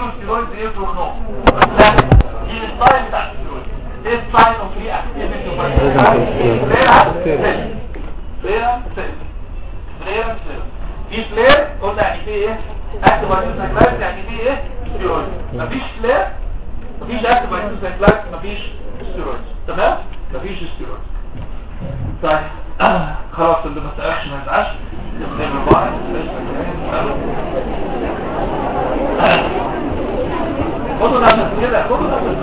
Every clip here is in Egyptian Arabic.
اديله ستيرويد ايه فور نو لا دي الستايل بتاع الستيرويد ايه الساين اوف ري اكتيفيتي فلير فلير فلير في فلير قلنا يعني في ايه اكتيف سايكلايت يعني في ايه ستيرويد مفيش فلير مفيش اكتيف سايكلايت مفيش ستيرويد تمام مفيش ستيرويد طيب خلاص اللي ما سألش ما يزعلش نمبر 1 خدوا نفس كده خدوا نفس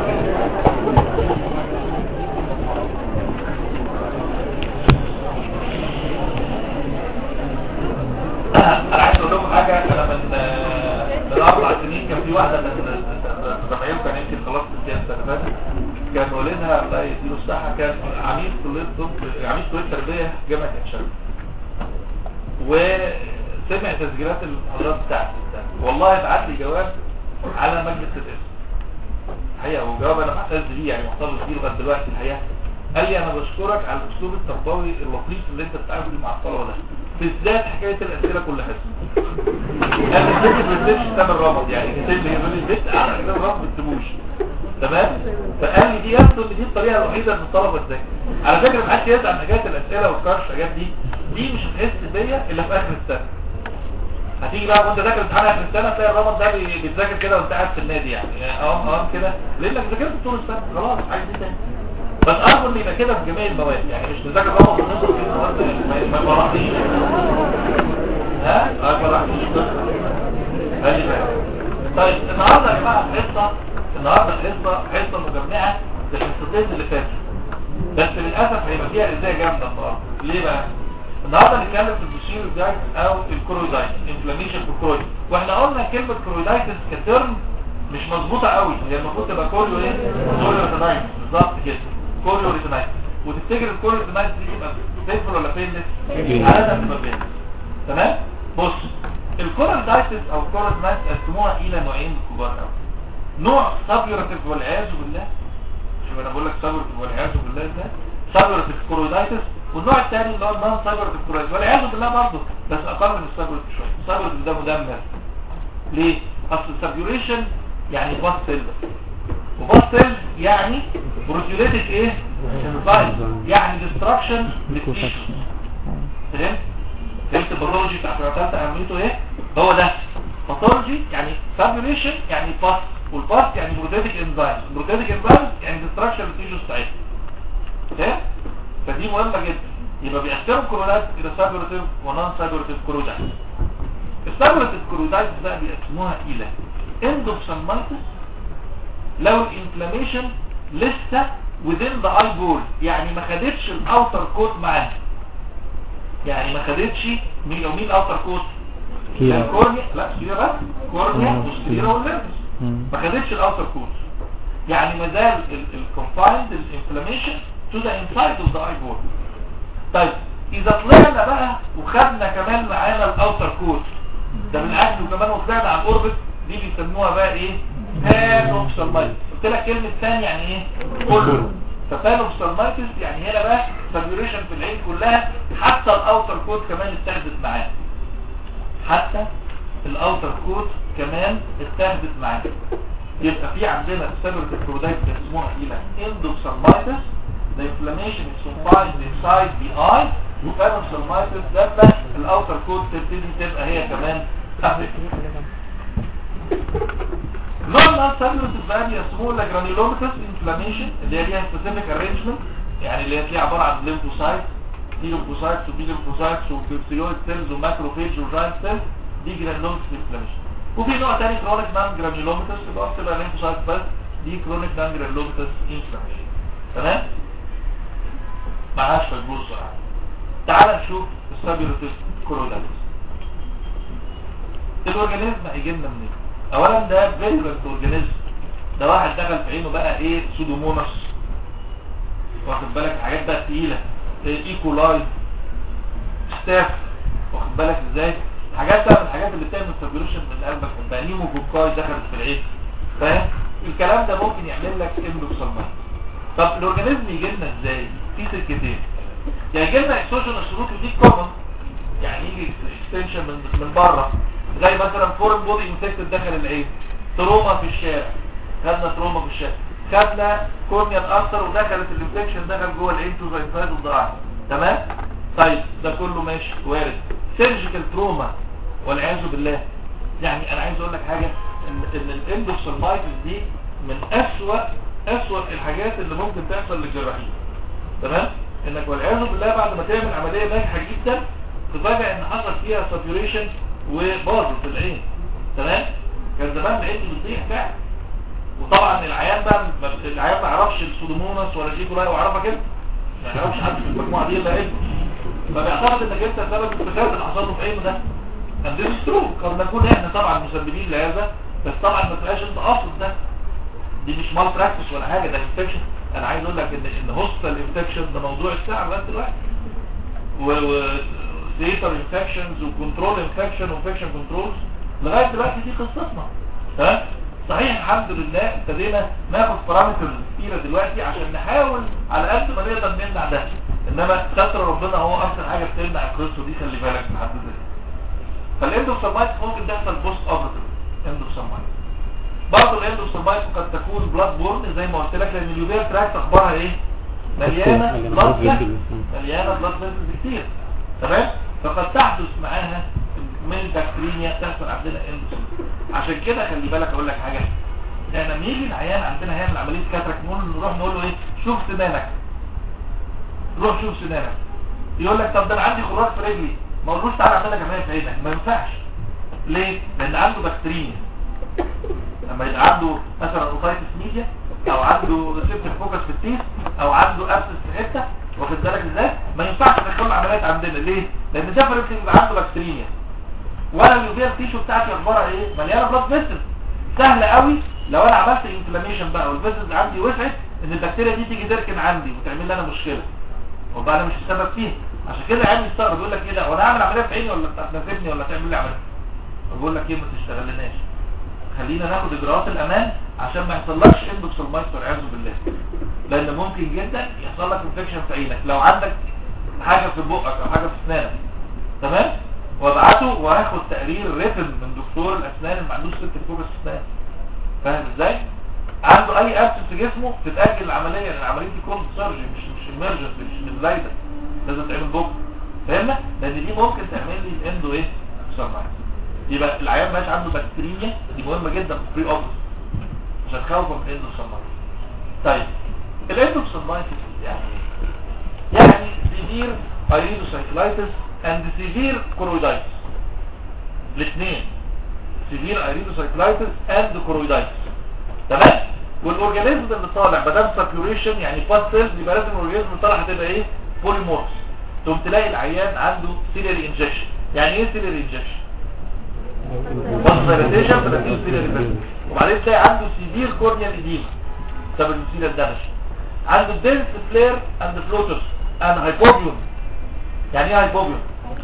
انا عايز اقول لكم حاجه انا من من اربع سنين كان في واحده من زمايلي كان يمكن خلاص في السنه اللي فاتت كان والدها الله يديله الصحه كان عميد كليه طب عميد كليه تربيه جامعه عين شمس وسمع تسجيلات المحاضرات بتاعتي والله بعت لي جواب على مجلس الاسم الحقيقه وجواب انا معتز بيه يعني محتفظ بيه لغايه دلوقتي الحقيقه قال لي انا بشكرك على الاسلوب التربوي اللطيف اللي انت بتتعامل بيه مع الطلبه ده بالذات حكايه الاسئله كل حصه قال لي كتب ما تكتبش كتاب الرابط يعني كتب لي يقول لي البيت اعلى كتاب الرابط ما تكتبوش تمام فقال لي دي يبدو ان دي الطريقه الوحيده ان الطلبه تذاكر على فكره ما حدش يزعل من حكايه الاسئله والكرش الحاجات دي دي مش هتحس بيا الا في اخر السنه هتيجي بقى وانت ذاكر امتحان اخر السنه تلاقي الرابط ده بي- بيتذاكر كده وانت قاعد في النادي يعني اه اه كده لانك ذاكرت طول السنه خلاص عايز ايه تاني بس ارجو ان يبقى كده في جميع المواد يعني مش تذاكر رابط ونص في المواد ما- ما يفرحنيش ها اه ما يفرحنيش خلي بالك طيب النهارده يا جماعه الحصه النهارده الحصه حصه مجمعه للحصتين اللي فاتوا بس للاسف هيبقى فيها ازاي جامده النهارده ليه بقى النهارده هنتكلم في البوشير دايت او الكرويدايت انفلاميشن في الكرويد واحنا قلنا كلمه كرويدايتس كترم مش مظبوطه قوي هي المفروض تبقى كوريو ايه كوريو ريتنايتس بالظبط كده كوريو ريتنايتس وتفتكر الكوريو ريتنايتس دي تبقى بينفل ولا بينلس عاده تبقى بينلس تمام بص الكوريدايتس او الكوريدايتس قسموها الى نوعين كبار قوي نوع سابيوراتيف والعياذ بالله شوف انا بقول لك سابيوراتيف والعياذ بالله ده سابيوراتيف كوريدايتس والنوع الثاني اللي هو النون سابيوراتيف كوريدايتس والعياذ بالله برضه بس اقل من السابيوراتيف شويه السابيوراتيف ده مدمر ليه اصل السابيوريشن يعني باس سيل وباس سيل يعني بروتيوليتك ايه انزايم يعني ديستراكشن للتيشو فهمت فهمت الباثولوجي بتاع الثالثه اهميته ايه هو ده باثولوجي يعني سابيوريشن يعني باس والباس يعني بروتيتك انزايم البروتيتك انزايم يعني ديستراكشن للتيشو بتاعتها فاهم فدي مهمه جدا يبقى بيقسموا الكرونات الى سابيوراتيف ونون سابيوراتيف كرونات السابيوراتيف كرونات بقى بيقسموها الى اندوسمايتس لو الانفلاميشن لسه within the eye ball يعني ما خدتش الاوتر كوت معاها يعني ما خدتش مين لو مين الاوتر كوت سكليرا. كورنيا لا سكليرا بس كورنيا آه، وسكليرا سكليرا. والليرس مم. ما خدتش الاوتر كوت يعني ما زال الكونفايند الانفلاميشن تو ذا انسايد اوف ذا اي بول طيب اذا طلعنا بقى وخدنا كمان معانا الاوتر كوت ده بالعكس وكمان وطلعنا على الاوربت دي بيسموها بقى ايه بانوكسالمايتس قلت لك كلمه ثاني يعني ايه كله فبانوكسالمايتس يعني هنا بقى سابيوريشن في العين كلها حتى الاوتر كوت كمان اتخذت معانا حتى الاوتر كوت كمان اتخذت معانا يبقى في عندنا سيبرت برودكت اسمها الى اندوسالمايتس the inflammation is confined inside the eye وفانوسالمايتس لما الاوتر كوت تبتدي تبقى هي كمان تحت نوع من السيبرت بقى بيسموه الجرانيولوماتس انفلاميشن اللي هي ليها سبيسيفيك ارينجمنت يعني اللي هي فيها عباره عن ليمفوسايت دي ليمفوسايتس وبي ليمفوسايتس وكيبسيلويد سيلز وماكروفيج وجاينت سيلز دي جرانيولوماتس انفلاميشن وفي نوع تاني كرونيك نان جرانيولوماتس اللي هو بتبقى ليمفوسايت بس دي كرونيك نان جرانيولوماتس انفلاميشن تمام معهاش فيبروز صراحه تعال نشوف السابيروتيف كوروداليس الاورجانيزم هيجي لنا منين اولا ده فيرولنت اورجانيزم ده واحد دخل في عينه بقى ايه سودوموناس واخد بالك حاجات بقى تقيله إيه ايكولاي ستاف واخد بالك ازاي حاجات بقى من الحاجات اللي بتعمل سابيروشن من قلبك بقى نيموكوكاي دخلت في العين فاهم الكلام ده ممكن يعمل لك اندوكسالمايت طب الاورجانيزم يجي لنا ازاي في سكتين يعني يجي لنا اكسوجينوس روت ودي كومن يعني يجي اكستنشن من من بره زي مثلا فورن بودي انفكتد داخل العين تروما في الشارع خدنا تروما في الشارع خدنا كورنيال اثر ودخلت الانفكشن دخل جوه الانتو زي الضراعه تمام طيب ده كله ماشي وارد سيرجيكال تروما والعياذ بالله يعني انا عايز اقول لك حاجه ان ان الاندوسالمايتس دي من اسوأ اسوأ الحاجات اللي ممكن تحصل للجراحين تمام انك والعياذ بالله بعد ما تعمل عمليه ناجحه جدا تفاجئ ان حصل فيها ساتوريشن وباظت العين تمام كان زمان العين بتضيع فعلا وطبعا العيان بقى العيان ما يعرفش السودوموناس ولا الايكولاي ويعرفها كده ما يعرفش حد في المجموعه دي الا ابنه فبيعتقد انك انت سبب الفساد اللي حصل له في عينه ده and this is true قد نكون احنا طبعا مسببين لهذا بس طبعا ما تبقاش انت قاصد ده دي مش مال براكتس ولا حاجه ده انفكشن انا عايز اقول لك ان ان هوستال انفكشن ده موضوع الساعه لغايه دلوقتي و سيتر انفكشنز وكنترول انفكشن وانفكشن كنترولز لغايه دلوقتي دي قصتنا ها صحيح الحمد لله ابتدينا ناخد بارامترز كتيره دلوقتي عشان نحاول على قد ما نقدر نمنع ده انما ستر ربنا هو اكتر حاجه بتمنع القصه دي خلي بالك من حد ذاتها فالاندوسالمايت ممكن تحصل بوست اوبرتيف اندوسالمايت برضه الاندوسالمايت قد تكون بلاد بورن زي ما قلت لك لان اليوبير تراكت اخبارها ايه مليانه بلاد فيسل مليانه بلاد فيسل كتير تمام فقد تحدث معاها من بكتيريا تحصل عندنا اندوسالمايت عشان كده خلي بالك اقول لك حاجه احنا لما يجي العيان عندنا هيعمل عمليه كاتراك نقول نروح نقول له ايه شوف سنانك روح شوف سنانك يقول لك طب ده انا عندي خراج في رجلي ما قولوش تعالى اعمل لك عمليه في عينك ما ينفعش ليه لان عنده بكتيريا لما يبقى عنده مثلا اوتايتس ميديا او عنده ريسبتور فوكس في التيس او عنده ابسس في حته واخد بالك ازاي ما ينفعش ندخل عمليات عندنا ليه لان ده فرق يبقى عنده بكتيريا ولا اليوفيا التيشو بتاعتي اخبارها ايه مليانه بلاد فيسل سهل قوي لو انا عملت انفلاميشن بقى والفيسلز عندي وسعت ان البكتيريا دي تيجي تركن عندي وتعمل لي انا مشكله وبقى انا مش السبب فيها عشان كده عيني يستغرب يقول لك ايه ده وانا اعمل عمليه في عيني ولا تناسبني ولا تعمل لي عمليه بقول لك ايه ما تشتغلناش خلينا ناخد اجراءات الامان عشان ما يحصلكش اندوكسالمايت والعياذ بالله لان ممكن جدا يحصل لك انفكشن في عينك لو عندك حاجه في بقك او حاجه في اسنانك تمام وابعته وهاخد تقرير ريتم من دكتور الاسنان اللي ما عندوش ست فوكس اسنان فاهم ازاي عنده اي ابسس في جسمه تتاجل العمليه لان العمليه دي كولد سيرجري مش مش ايمرجنسي مش مش زايده لازم تعمل بكره فاهمنا لان دي ممكن تعمل لي اندو ايه سرمايز يبقى العيان ماشي عنده بكتيريا دي مهمه جدا في البري اوبس عشان تخوفه من الاندو سرمايز طيب الاندو سرمايز يعني يعني سيفير ايريدوسايكلايتس اند سيفير كورويدايتس الاثنين سيفير ايريدوسايكلايتس اند كورويدايتس تمام والاورجانيزم اللي طالع ما دام ساتوريشن يعني باس سيلز يبقى لازم الاورجانيزم اللي طالع هتبقى ايه بوليمورفز تقوم تلاقي العيان عنده سيلري انجكشن يعني ايه سيلري انجكشن فاسفيريتيشن بتديه سيلري وبعدين تلاقي عنده سيفير كورنيال اديما بسبب السيلر دامج عنده دنس فلير اند فلوترز اند هايبوبيوم يعني ايه هايبوبيوم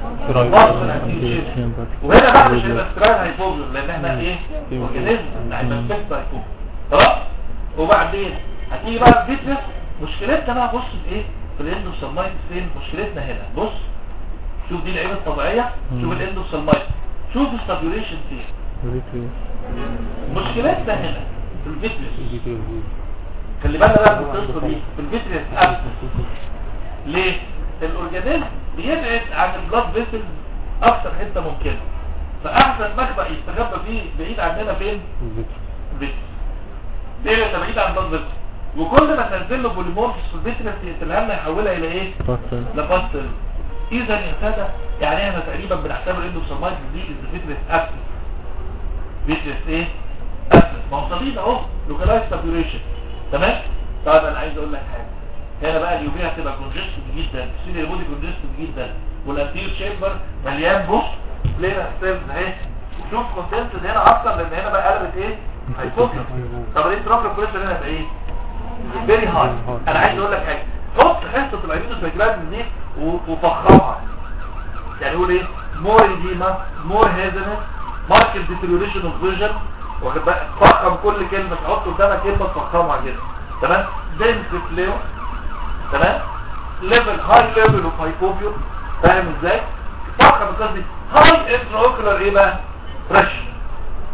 وهنا بقى مش هيبقى سترايل هايبوبيوم لان احنا ايه اورجانيزم هيبقى سبيكت هايبوبيوم خلاص وبعدين هتيجي بقى الفيتنس مشكلتنا بقى بص في ايه في الاندوسالمايت فين مشكلتنا هنا بص شوف دي العين الطبيعيه شوف الاندوسالمايت شوف الساتوريشن فين مشكلتنا هنا في الفيتنس خلي بالنا بقى من القصه دي في الفيتنس ليه الاورجانيزم بيبعد عن البلاد فيسل اكتر حته ممكنه فاحسن مخبأ يستخبى فيه بعيد عننا فين الفيتنس ليه انت بعيد عن البلاد فيسل وكل ما تنزل له بوليمورفز في الفيتنس يقتلها لنا يحولها الى ايه لباستل اذا يا ساده يعني احنا تقريبا بنعتبر الاندوسالمايت دي الفيتنس ابسس فيتنس ايه ابسس ما هو صديد اهو لوكالايز ساتوريشن تمام طيب انا عايز اقول لك حاجه هنا بقى اليوفيا هتبقى كونجستد جدا السيليا بودي كونجستد جدا والانتير شيمبر مليان بص لينا ستيلز اهي شوف كونتنتد هنا اكتر لان هنا بقى قلبت ايه هيفوكس طب ليه تروح الكوليسترول هنا بقى ايه فيري هاي انا عايز اقول لك حاجه حط حصه الايمينوسايكلايز دي وفخمها يعني يقول ايه مور ايديما مور هيزنس ماركت ديتيريوريشن اوف فيجن واخد بالك فخم كل كلمه تحط قدامها كلمه تفخمها كده تمام دنس فليو تمام ليفل هاي ليفل اوف هايبوبيو فاهم ازاي فخم القصه دي هاي انتراوكولار ايه بقى بريشر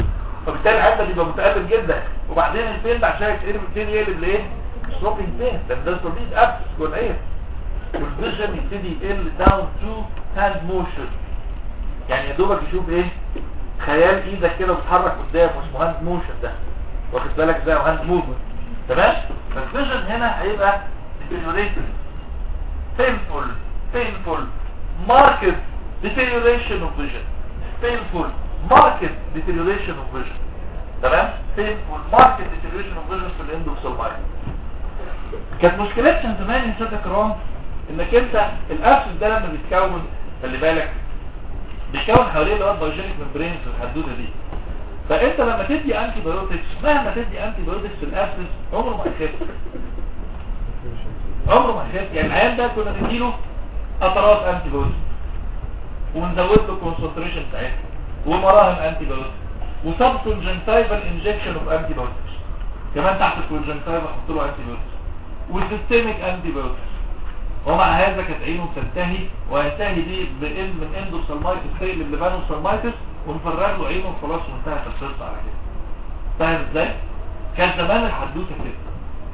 فبالتالي العيان ده بيبقى متألم جدا وبعدين الفين ده عشان يتقلب الفين يقلب لايه ستوبينج بين ده ده سوليد ابس جوه ايه والفيجن يبتدي يقل داون تو هاند موشن يعني يا دوبك يشوف ايه خيال ايدك كده بتتحرك قدام اسمه هاند موشن ده واخد بالك ازاي هاند موفمنت تمام فالفيجن هنا هيبقى deteriorated painful painful marked deterioration of vision painful marked deterioration of vision تمام painful marked deterioration of vision في الاندوسالمايد كانت مشكلتنا زمان يا ساده كرام انك انت الابسس ده لما بيتكون خلي بالك بيتكون حواليه اللي هو البايوجينيك ممبرينز والحدوده دي فانت لما تدي انتي بايوتكس مهما تدي انتي بايوتكس في الابسس عمره ما هيخف عمره ما هيخف يعني العيان ده كنا نديله قطرات انتي بايوتكس ونزود له كونسنتريشن بتاعتها ومراهم انتي بايوتكس وسب كونجنتايفال انجكشن اوف انتي بايوتكس كمان تحت الكونجنتايفال احط له انتي بايوتكس وسيستميك انتي بايوتكس ومع هذا كانت عينه تنتهي وينتهي دي بإن من اندوسالمايتس تقلب لبانوسالمايتس ونفرغ له عينه وخلاص وانتهت القصه على كده فاهم ازاي؟ كان زمان الحدوته كده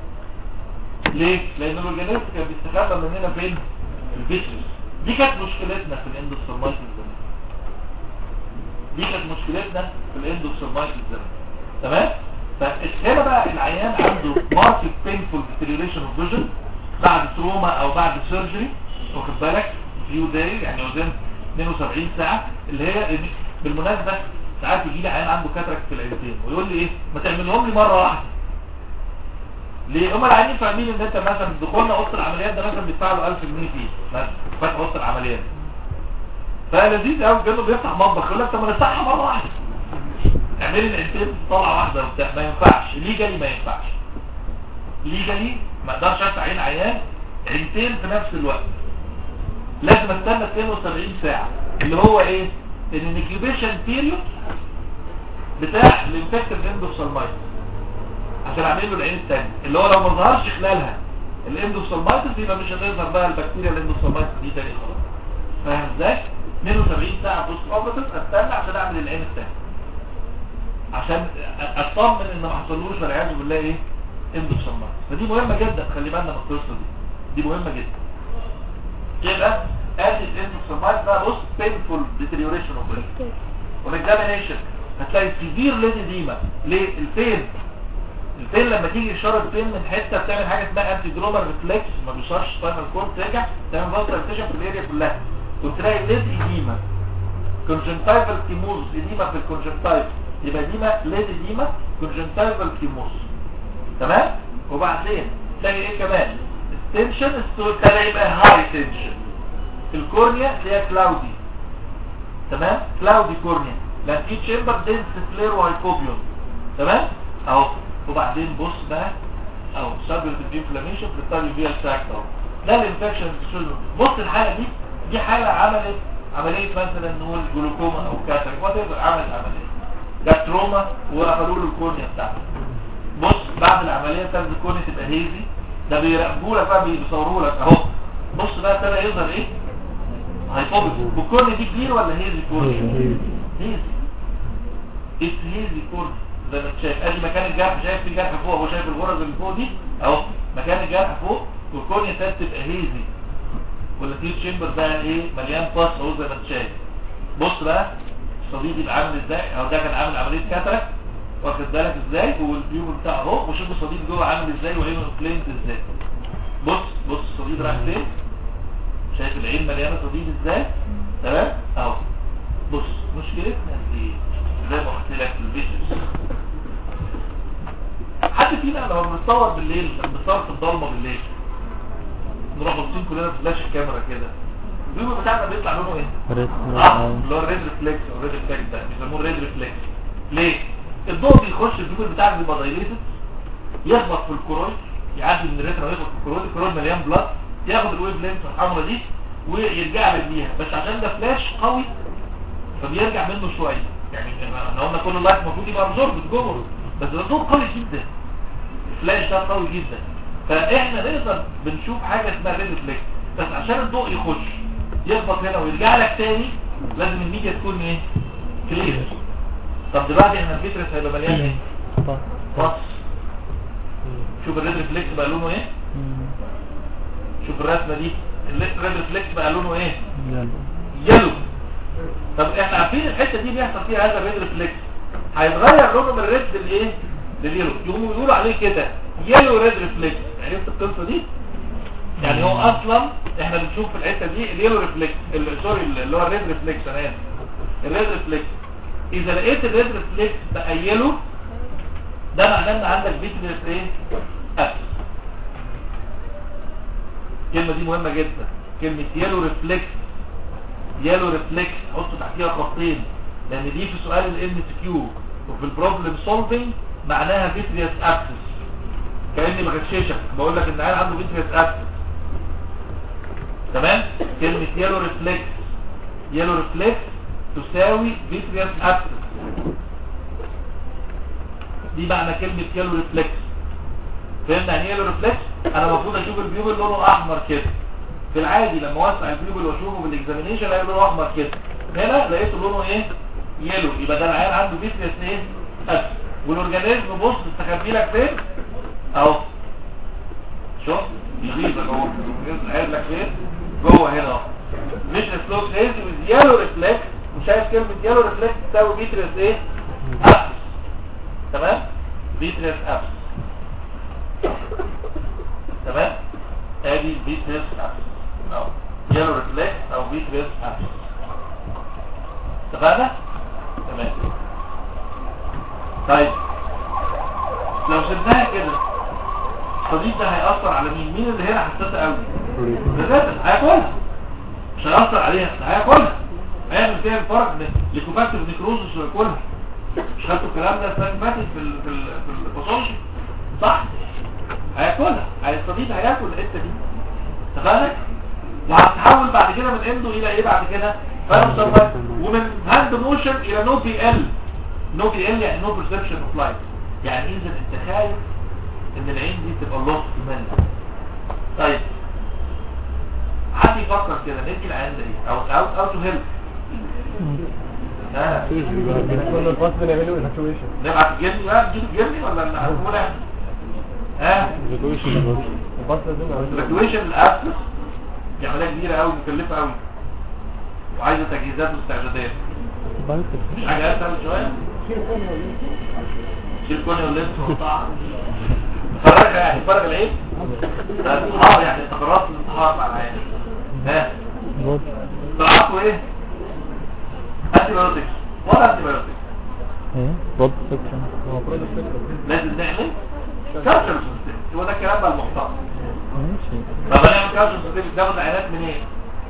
ليه؟ لان الاورجانيزم كان بيستخبى مننا فين؟ في الفيتريس دي كانت مشكلتنا في الاندوسالمايتس زمان دي كانت مشكلتنا في الاندوسالمايتس زمان تمام؟ فهنا بقى العيان عنده ماركت بينفول ديتيريوريشن اوف فيجن بعد تروما او بعد سيرجري واخد بالك فيو داي يعني وزن 72 ساعه اللي هي بالمناسبه ساعات يجي لي عيان عنده كاتراكت في العينتين ويقول لي ايه ما تعملهم لي مره واحده ليه هم العيانين فاهمين ان انت مثلا دخولنا اوضه العمليات ده مثلا بيدفع له 1000 جنيه فيه مثلا فتح اوضه العمليات فلذيذ قوي كانه بيفتح مطبخ يقول لك طب ما نفتحها مره واحده اعملي العينتين طلعه واحده وبتاع ما ينفعش ليجالي ما ينفعش ليجالي ما اقدرش افتح عين عيان عينتين في نفس الوقت لازم استنى 72 ساعه اللي هو ايه ان الانكيوبيشن بيريود بتاع الانفكتيف اندوسالمايتس عشان اعمل له العين الثانيه اللي هو لو ما ظهرش خلالها الاندوسالمايتس يبقى مش هتظهر بقى البكتيريا الاندوسالمايتس دي تاني خلاص فاهم ازاي 72 ساعه بوست اوبرتيف استنى عشان اعمل العين الثانيه عشان اطمن ان ما حصلوش والعياذ بالله ايه اندوسالمايتس فدي مهمه جدا خلي بالنا من القصه دي دي مهمه جدا كده ادي الاندوسالمايتس بقى بص بينفول ديتيريوريشن اوف والاكزامينيشن هتلاقي سيفير ليديما ليه الفين الفين لما تيجي اشاره فين من حته بتعمل حاجه اسمها انتي جلوبال ريفلكس ما بيشارش سباينال كورد ترجع تعمل بلد ريفليشن في الاريا كلها وتلاقي ليد ايديما كونجنتايفال كيموز ايديما في الكونجنتايف يبقى ايديما ليد ايديما كونجنتايفال كيموز تمام وبعدين تلاقي ايه كمان التنشن السوري يبقى هاي تنشن الكورنيا اللي هي كلاودي تمام كلاودي كورنيا لان في تشامبر دنس فلير وهايكوبيون تمام اهو وبعدين بص بقى اهو سبب الانفلاميشن في التاريفيال تراكت اهو ده الانفكشن بص الحاله دي دي حاله عملت عمليه مثلا نقول جلوكوما او كاتر وات ايفر عملت عمليه ده تروما وقفلوا له الكورنيا بتاعته بص بعد العمليه بتاعت الكورنيا تبقى هيزي ده بيراقبوا لك بقى بيصوروا لك اهو بص بقى ابتدى يظهر ايه هيفوبس والكورنيا دي كبير ولا هيزي كورنيا هيزي اتس هيزي كورنيا زي ما انت شايف ادي مكان الجرح شايف في جرح فوق هو شايف الغرز اللي فوق دي اهو مكان الجرح فوق والكورنيا ابتدت تبقى هيزي واللاتيل تشامبر ده ايه مليان باس اهو زي ما انت شايف بص بقى الصديد يبقى عامل ازاي اهو ده كان عامل عمليه كاتراك واخد بالك ازاي والبيوم بتاعه اهو وشوف الصديد جوه عامل ازاي وعينه انفلينت ازاي بص بص الصديد رايح فين شايف العين مليانه صديد ازاي تمام اهو بص مشكلتنا ايه زي ما قلت لك الفيديوز حد فينا لما بنتصور بالليل لما بنتصور في الضلمه بالليل نروح باصين كلنا في فلاش الكاميرا كده الفيديو بتاعنا بيطلع لونه ايه؟ اه اللي هو الريد ريفلكس او الريد ريفلكس ده بيسموه الريد ريفلكس ليه؟ الضوء بيخش الفيديو بتاعك بيبقى دايليتد يخبط في الكرويد يعدي من الريتنا ويخبط في الكرويد الكرويد مليان بلاد ياخد الويف لينث الحمراء دي ويرجع لك بيها بس عشان ده فلاش قوي فبيرجع منه شويه يعني احنا قلنا كل اللايت المفروض يبقى ابزورب جوه بس ده ضوء قوي جدا الفلاش ده قوي جدا فاحنا نقدر بنشوف حاجه اسمها ريد ريفلكس بس عشان الضوء يخش يخبط هنا ويرجع لك تاني لازم الميديا تكون ايه كلير طب دلوقتي احنا الفيترس هيبقى مليان ايه طب فص شوف الريد ريفلكس بقى لونه ايه شوف الرسمه دي الريد ريفلكس بقى لونه ايه يلو طب احنا عارفين الحته دي بيحصل فيها هذا الريد ريفلكس هيتغير لونه من الريد للايه لليلو يقوموا يقولوا عليه كده يلو ريد ريفلكس عرفت القصه دي يعني هو اصلا احنا بنشوف في الحته دي اليلو ريفلكس ال- سوري اللي هو الريد ريفلكس انا اسف الريد ريفلكس اذا لقيت الريد ريفلكس بقى يلو ده معناه ان عندك فيتامين ايه أكل الكلمه دي مهمه جدا كلمه يلو ريفلكس يلو ريفلكس حطوا تحتيها خطين لان دي في سؤال الام اس كيو وفي البروبلم سولفنج معناها فيتريس ابسس كاني بغششك بقول لك ان العيال عنده فيتريس ابسس تمام كلمه يلو ريفلكس يلو ريفلكس تساوي فيتريس ابسس دي معنى كلمه يلو ريفلكس فهمنا يعني ايه يلو ريفلكس انا المفروض اشوف البيوبل لونه احمر كده في العادي لما اوسع البيوبل واشوفه بالاكزامينيشن الاقي لونه احمر كده هنا لقيته لونه ايه يلو يبقى ده العيال عنده فيتريس ايه ابسس والاورجانيزم بص استخبي لك فين اهو شوف يغيظك اهو الاورجانيزم قاعد لك فين جوه هنا اهو مش ريفلوكس هيز يلو ريفلكس وشايف كلمه يلو ريفلكس تساوي فيتريس ايه ابسس تمام فيتريس ابسس تمام ادي فيتريس ابسس اهو يلو ريفلكس او فيتريس ابسس اتفقنا تمام طيب لو سبناها كده الصديق ده هيأثر على مين مين اللي هنا حساسه قوي الريتم هياكلها مش هيأثر عليها ده هياكلها هيعمل فيها الفرق ليكوفاكتيف نيكروزس وياكلها مش خدتوا الكلام ده السنه اللي فاتت في ال في ال في الباثولوجي صح هياكلها الصديق هياكل الحته دي اتفقنا وهتتحول بعد كده من اندو الى ايه بعد كده فاهم ومن هاند موشن الى نو بي ال نو بي ال يعني نو بيرسبشن اوف لايت يعني اذا انت خايف ان العين دي تبقى لوست منك طيب حد يفكر كده ندي العين ده ايه او او او تو هيلب اه كل الفصل نعمله ايفاكويشن نبعت جيرني بقى نجيب جيرني ولا هنقول احنا ها الفصل ده نعمله الاكويشن الاسس دي عمليه كبيره قوي مكلفه قوي وعايزه تجهيزات واستعدادات مش حاجه اسهل شويه شيل كوني واللبس وقطع فرجها يعني فرج العين ده انتحار يعني تقررت الانتحار مع العين ها طلعتوا ايه انتي بايوتكس ولا انتي بايوتكس لازم نعمل كالتشر سيستم هو ده الكلام بقى المحترم طب هنعمل كالتشر سيستم ناخد العينات منين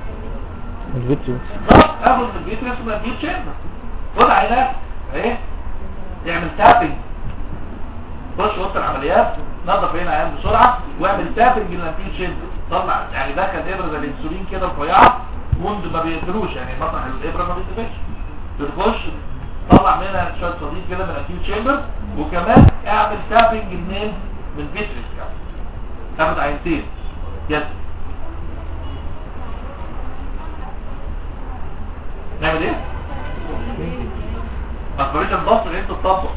خلاص اخد من البيت نفسه من البيت شامبر خد عينات اهي يعمل تابنج خش وسط العمليات نظف هنا عيان بسرعه واعمل تابنج للانتيل شامبر طلع يعني ده كان ابره زي الانسولين كده رفيعه وند ما بيقدروش يعني مطرح الابره ما بيتقفلش بتخش طلع منها شويه صديق كده من الانتيل شامبر وكمان اعمل تابنج منين من فيتريس كمان تاخد عينتين يس نعمل ايه مقبريش البصر اللي انت تطبق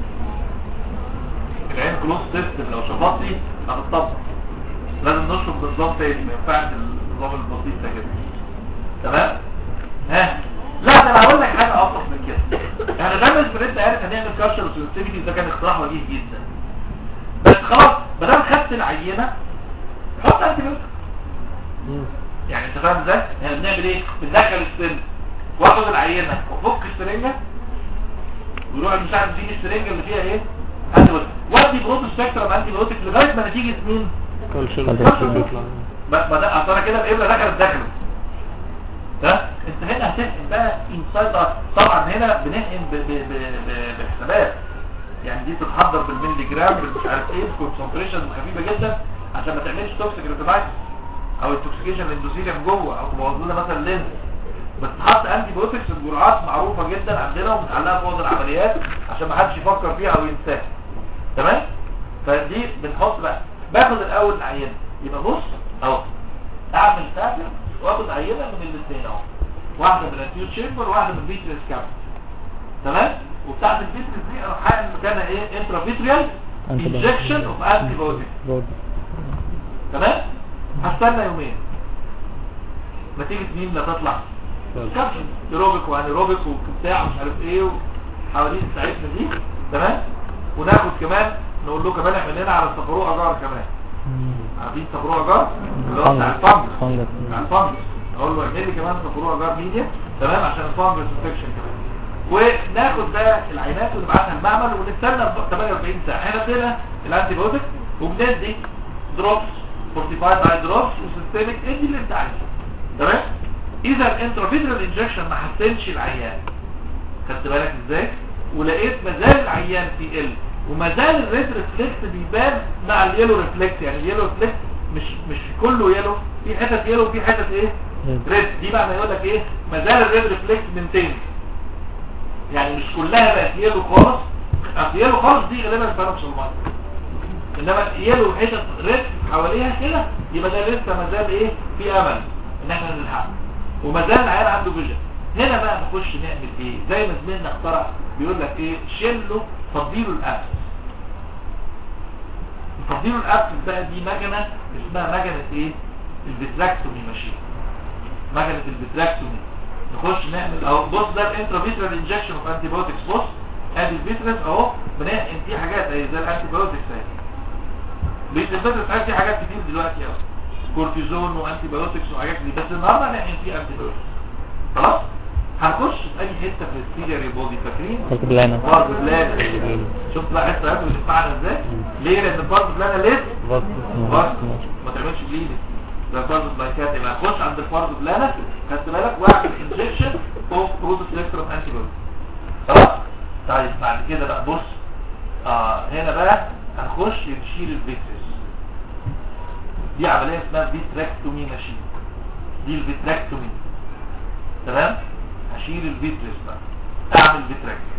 العين كلوز سيستم لو شفطتي هتطبق لازم نشرب بنظام تاني ما ينفعش النظام البسيط ده كده تمام ها لا ده انا هقول لك حاجه ابسط من كده احنا دايما سبرنت عارف هنعمل كارشر وسنسيتيفيتي ده كان اختراع وجيه جدا بس خلاص ما دام خدت العينه حط انتي بيوتيك يعني انت فاهم ازاي احنا بنعمل ايه بندخل السن واخد العينه وفك السرنجه ويروح المساعد يديني السرنجه اللي فيها ايه انتي بيوتيك وادي بروت سبيكترم انتي بيوتيك لغايه ما نتيجه مين ما ما ده اصل أنا كده الابره دخلت دخلت ده انت هنا هتحقن بقى انسايد طبعا هنا بنحقن ب- ب- ب- ب- بحسابات يعني دي بتتحضر بالملي جرام مش عارف ايه بكونسنتريشن خفيفه جدا عشان ما تعملش توكسيك ريتينايتس او التوكسيكيشن اندوثيليوم جوه او تبوظ لنا مثلا لينز بتتحط انتي بيوتكس بجرعات معروفه جدا عندنا ومتعلقه في اوضه العمليات عشان ما حدش يفكر فيها او ينساها تمام فدي بنحط بقى باخد الاول العينه يبقى بص اهو اعمل تابل واخد عينه من الاثنين اهو واحده من الانتيو تشامبر وواحده من الفيتريس كاب تمام وبتاعت الفيترس دي اروح حقن مكانها ايه انترافيتريال انجكشن اوف انتي بودي بود تمام هستنى يومين نتيجة مين اللي هتطلع كابشن ايروبيك وانيروبيك وبتاع ومش عارف ايه وحوالين بتاعتنا دي تمام وناخد كمان نقول له كمان اعمل لنا على الصفروع اجار كمان عارفين صفروع اجار اللي هو بتاع الفانجس فانجس بتاع الفانجس اقول له اعمل لي كمان صفروع اجار ميديا تمام عشان الفانجس انفكشن كمان وناخد بقى العينات ونبعتها المعمل ونستنى 48 ساعه احنا ادينا الانتي بايوتيك وبندي دروبس 45 باي دروبس وسيستميك ادي اللي انت عايزه تمام اذا الانترافيترال انجكشن ما حسنش العيان خدت بالك ازاي ولقيت مازال العيان في ال ومازال الريد ريفلكس بيبان مع اليلو ريفلكس يعني اليلو ريفلكس مش مش كله يلو في حتت يلو وفي حتت ايه ريد دي بقى ما يقول لك ايه مازال الريد ريفلكس منتين يعني مش كلها بقت يلو خالص اصل يلو خالص دي غالبا فانوكس الميه انما يلو حتت ريد حواليها كده يبقى ده لسه مازال ايه في امل ان احنا نلحقه ومازال العيال عنده فيجن هنا بقى نخش نعمل ايه زي ما زميلنا اخترع بيقول لك ايه شيله فضيله الابس فضيله الابس بقى دي مكنه اسمها مكنه ايه الفيتراكتومي ماشين مكنه الفيتراكتومي نخش نعمل اهو بص ده الانترافيترال انجكشن اوف انتي بايوتكس بص ادي الفيترس اهو بنحقن فيه حاجات اهي زي الانتي بايوتكس اهي بيتنفذ في فيه حاجات كتير دلوقتي اهو كورتيزون وانتي بايوتكس وحاجات دي بس النهارده هنحقن فيه انتي بايوتكس خلاص هنخش في اي حته في السيجاري بودي فاكرين بارك بلانا. بارك بلانا شفت بقى حته هاتوا بتدفعنا ازاي ليه لان البارك بلانا لسه بس بس ما تعملش بليدنج ده فرد بلايكات يبقى خش عند الفرد بلانا خدت بالك واعمل انجكشن اوف برودكت الكترون انتي بودي خلاص طيب بعد كده بقى بص اه هنا بقى هنخش نشيل الفيترس دي عمليه اسمها فيتراكتومي ماشين دي الفيتراكتومي تمام هشيل الفيترس بقى اعمل فيتراكتومي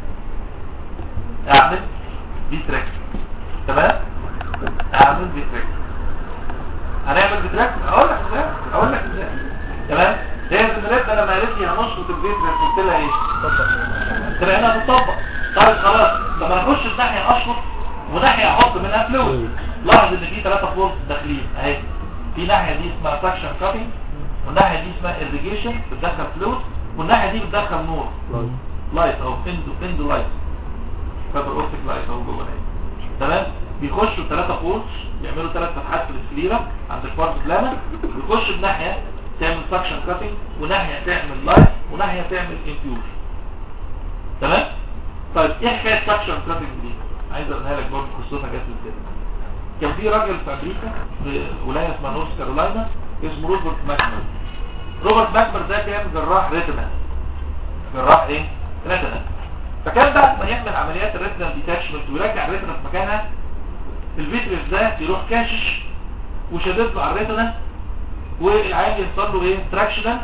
اعمل فيتراكتومي تمام اعمل فيتراكتومي هنعمل فيتراكتومي اقول لك ازاي اقول لك ازاي تمام هي الزميلات لما قالت لي هنشفط الفيترس قلت لها ايه قلت لها هنا هتطبق طيب خلاص لما نخش الناحيه اشفط وناحيه احط منها فلويد لاحظ ان في ثلاثه فولت داخلين اهي في ناحيه دي اسمها سكشن كابينج والناحيه دي اسمها irrigation بتدخل فلويد والناحيه دي بتدخل نور لايت او اندو اندو لايت فايبر اوبتيك لايت اهو جوه اهي تمام بيخشوا ثلاثه فولت يعملوا ثلاث فتحات في السليره عند الفارد بلانا بيخش بناحيه تعمل سكشن كاتنج وناحيه تعمل لايت وناحيه تعمل انفيوجن تمام طيب ايه حكايه سكشن كاتنج دي عايز اقولها لك برضه قصتها جت ازاي كان في راجل في امريكا في ولايه اسمها نورث كارولاينا اسمه روبرت ماكمر روبرت ماكمر ده كان جراح ريتنا جراح ايه ريتنا فكان بعد ما يعمل عمليات الريتنا ديتاتشمنت ويرجع الريتنا في مكانها الفيتريس ده يروح كاشش وشدد له على الريتنا والعيان يحصل له ايه تراكشنال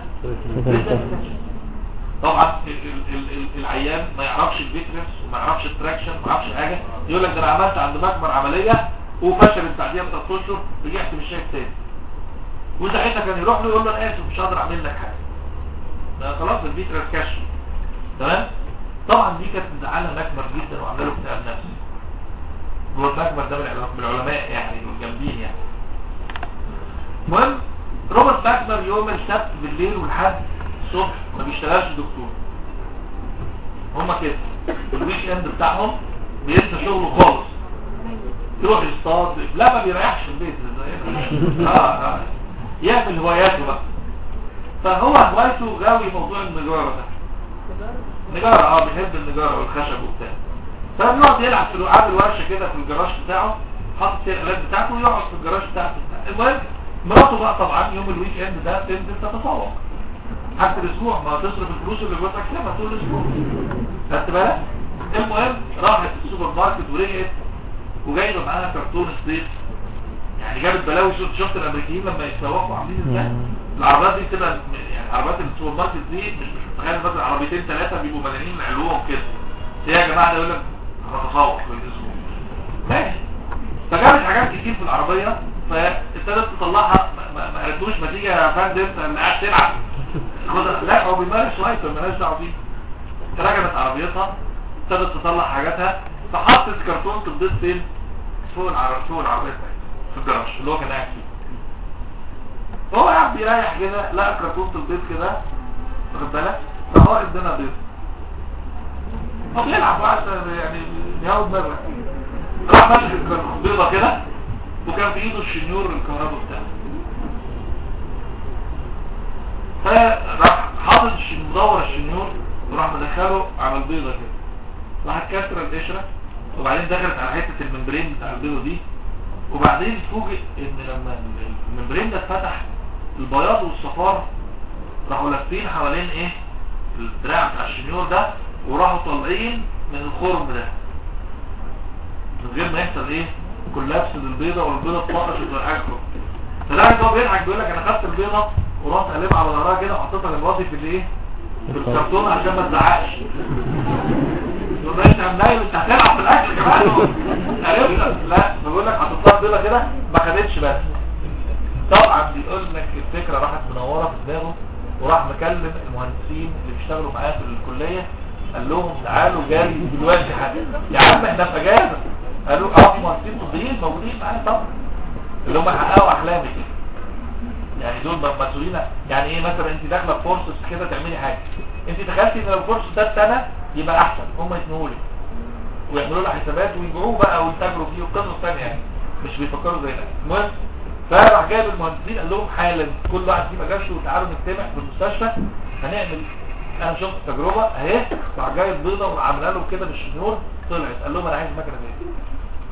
طبعا ال ال ال ال العيان ما يعرفش الفيتريس وما يعرفش التراكشن ما يعرفش حاجه يقول لك ده انا عملت عند مكبر عمليه وفشلت بعديها بثلاث اشهر رجعت مش شايف تاني وساعتها كان يروح له يقول له انا اسف مش هقدر اعمل لك حاجه ده خلاص الفيتريس كشف تمام طبعا دي كانت مزعله مكبر جدا وعامله له اكتئاب نفسي هو المكبر ده من العلماء- من العلماء يعني الجامدين يعني المهم روبرت ماكبر يوم السبت بالليل والحد الصبح ما بيشتغلش دكتور هما كده الويك اند بتاعهم بينسى شغله خالص يروح يصطاد لا ما بيريحش في البيت اه اه يعمل هواياته بقى فهو هوايته غاوي موضوع النجارة ده نجارة اه بيحب النجارة والخشب وبتاع فبيقعد يلعب في عامل ورشة كده في الجراج بتاعه حاطط فيها الالات بتاعته ويقعد في الجراج بتاعته المهم مراته بقى طبعا يوم الويك اند ده تنزل تتفوق حتى الاسبوع ما تصرف الفلوس اللي جوه تكسبها طول الاسبوع خدت بالك المهم راحت السوبر ماركت ورجعت وجايبه معاها كرتون ستيك يعني جابت بلاوي شفت شفت الامريكيين لما يتسوقوا عاملين ازاي مم. العربيات دي بتبقى يعني عربيات السوبر ماركت دي مش مش متخيل مثلا عربيتين ثلاثه بيبقوا مليانين من علوهم كده ايه يا جماعه ده يقول لك هنتفوق في الاسبوع ماشي فجابت حاجات كتير في العربيه فابتدت تطلعها ما- ما ما قالتلوش ما تيجي يا فندم انت اللي قاعد تلعب خدها لا هو بيمارس شويه مالهاش دعوه بيه ركبت عربيتها ابتدت تطلع حاجاتها فحطت كرتونه البيض فين فوق العربيه فوق العربيه بتاعتها في الجراج اللي هو كان قاعد فيه فهو قاعد بيريح كده لقى كرتونه البيض كده واخد بالك راح هو ادانا بيض هو بيلعب بقى يعني بيهاود مره راح ماسك البيضه كده وكان في ايده الشنيور الكهرباء بتاعه فراح حاطط الش- مدور الشنيور وراح مدخله على البيضه كده راحت كسر القشره وبعدين دخلت على حته الممبرين بتاع البيضه دي وبعدين فوجئ ان لما الممبرين ده اتفتح البياض والصفار راحوا لافين حوالين ايه الدراع بتاع الشنيور ده وراحوا طالعين من الخرم ده من غير ما يحصل ايه كولابس للبيضه والبيضه اتطقشت ولا حاجه خالص فلقيت هو بيضحك بيقول لك انا خدت البيضه ورحت قلبها على ظهرها كده وحطيتها جنبي في الايه في الكرتون عشان ما تزعقش يقول له انت منايل انت هتلعب في الاكل كمان قلبها لا بقول لك حطيتها البيضه كده ما خدتش بس طبعا بيقول لك الفكره راحت منوره في دماغه وراح مكلم المهندسين اللي بيشتغلوا معاه في الكليه قال لهم تعالوا جاري دلوقتي حاجه يا عم احنا في اجازه قالوا اه مهندسين طبيين موجودين معايا طبعا اللي هم حققوا احلامي كده يعني دول م- مسؤولين يعني ايه مثلا انت داخله في كورس كده تعملي حاجه انت تخيلتي ان لو الكورس ده سنه يبقى احسن هم يتنقوا لك ويعملوا له حسابات ويبيعوه بقى ويتاجروا فيه وقصص ثانيه يعني مش بيفكروا زينا المهم فراح جايب المهندسين قال لهم حالا كل واحد فيهم اجازته وتعالوا نجتمع في المستشفى هنعمل انا شفت تجربه اهي راح جايب بيضه وعملها له كده بالشنيور طلعت قال لهم انا عايز مكنه زي دي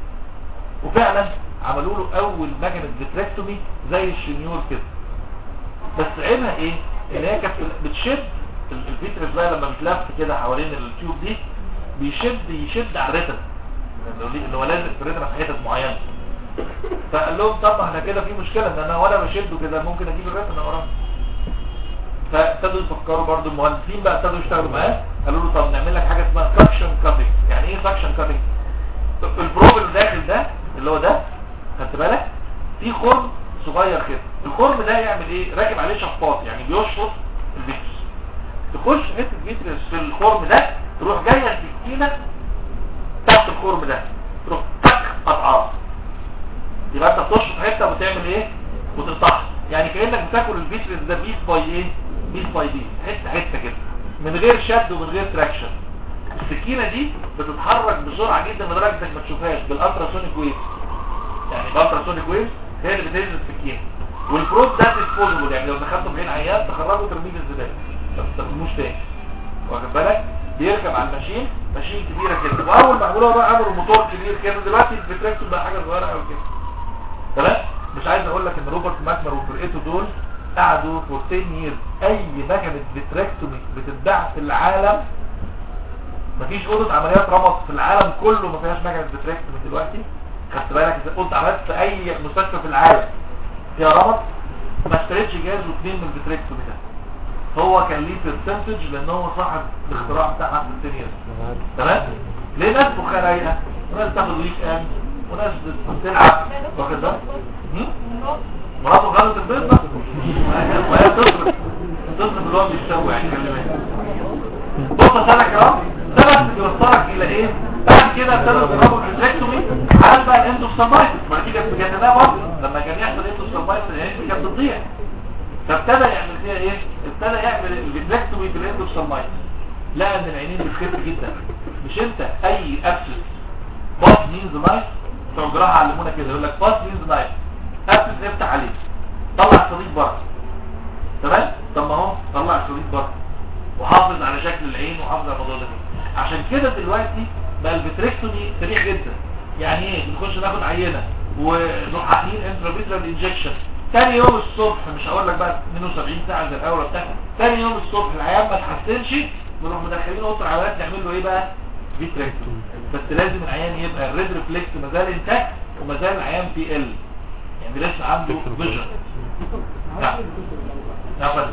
وفعلا عملوا له اول مكنه فيتريكتومي زي الشنيور كده بس عيبها ايه ان هي كانت بتشد ال- الفيترس بقى لما بتلف كده حوالين التيوب دي بيشد يشد على الريتم اللي هو- اللي هو لازق في الريتم في حتت معينه فقال لهم طب ما احنا كده في مشكله ان انا وانا بشده كده ممكن اجيب الريتم وراه فابتدوا يفكروا برضو المهندسين بقى ابتدوا يشتغلوا معاه قالوا له طب نعمل لك حاجه اسمها سكشن كاتنج يعني ايه سكشن كاتنج البروب اللي داخل ده اللي هو ده خدت بالك في خرم صغير كده الخرم ده يعمل ايه راكب عليه شفاط يعني بيشفط الفيترس تخش حته فيترس في الخرم ده تروح جايه السكينه تحت الخرم ده تروح تك قطعاه يبقى انت بتشفط حته وتعمل ايه وتقطعها يعني كانك بتاكل الفيترس ده بيس باي ايه بيس باي بيس حته حته كده من غير شد ومن غير تراكشن السكينه دي بتتحرك بسرعه جدا لدرجه انك ما تشوفهاش بالالتراسونيك ويف يعني الالتراسونيك ويف هي اللي بتهز السكينه والبروب ده ديسبوزبل يعني لو دخلته في عين عيان تخرجه ترميه في الزباله ما تستخدموش تاني واخد بالك بيركب على الماشين ماشين كبيره كده واول ما عملوها بقى عملوا موتور كبير كده دلوقتي الفيتراكتور بقى حاجه صغيره قوي كده تمام مش عايز اقول لك ان روبرت ماكمر وفرقته دول قعدوا فور 10 years اي مكنه فيتراكتومي بتتباع في العالم مفيش اوضه عمليات رمض في العالم كله ما فيهاش مكنه فيتراكتومي دلوقتي خدت بالك اذا قلت عمليات في اي مستشفى في العالم فيها رمض ما اشتريتش جهاز واثنين من الفيتراكتومي ده هو كان ليه برسنتج لان هو صاحب الاختراع بتاعها في الدنيا تمام ليه ناس بخير رايقه وناس تاخد ويك اند وناس بتلعب واخد ده هم؟ مراته غلط البيض بقى وهي تصرف تصرف اللي هو بيسوي يعني خلي بالك بص يا سنة كرام ده بس بيوصلك الى ايه بعد كده ابتدوا يضربوا الفيزيكتومي على بقى الاندوسالمايتس ما دي كانت بجانبها برضه لما كان يحصل اندوسالمايتس يعني كانت بتضيع فابتدى يعمل فيها ايه ابتدى يعمل الفيزيكتومي بالاندوسالمايتس لقى ان العينين بتخف جدا مش انت اي ابسس باس مينز نايف بتوع الجراحه علمونا كده يقول لك باس مينز نايف ابسس افتح عليه طلع الصديق بره تمام طب ما هو طلع الصديق بره وحافظ على شكل العين وحافظ على الموضوع ده عشان كده دلوقتي بقى الفيتريكتومي سريع جدا يعني ايه بنخش ناخد عينه ونروح عاملين انترافيترال انجكشن تاني يوم الصبح مش هقول لك بقى 72 ساعه زي الاول بتاعها تاني يوم الصبح العيان ما اتحسنش نروح مدخلين اوضه العمليات نعمل له ايه بقى فيتريكتومي بس لازم العيان يبقى الريد ريفلكس ما زال انتاك وما زال العيان في ال يعني لسه عنده فيجن نعم نعم بس.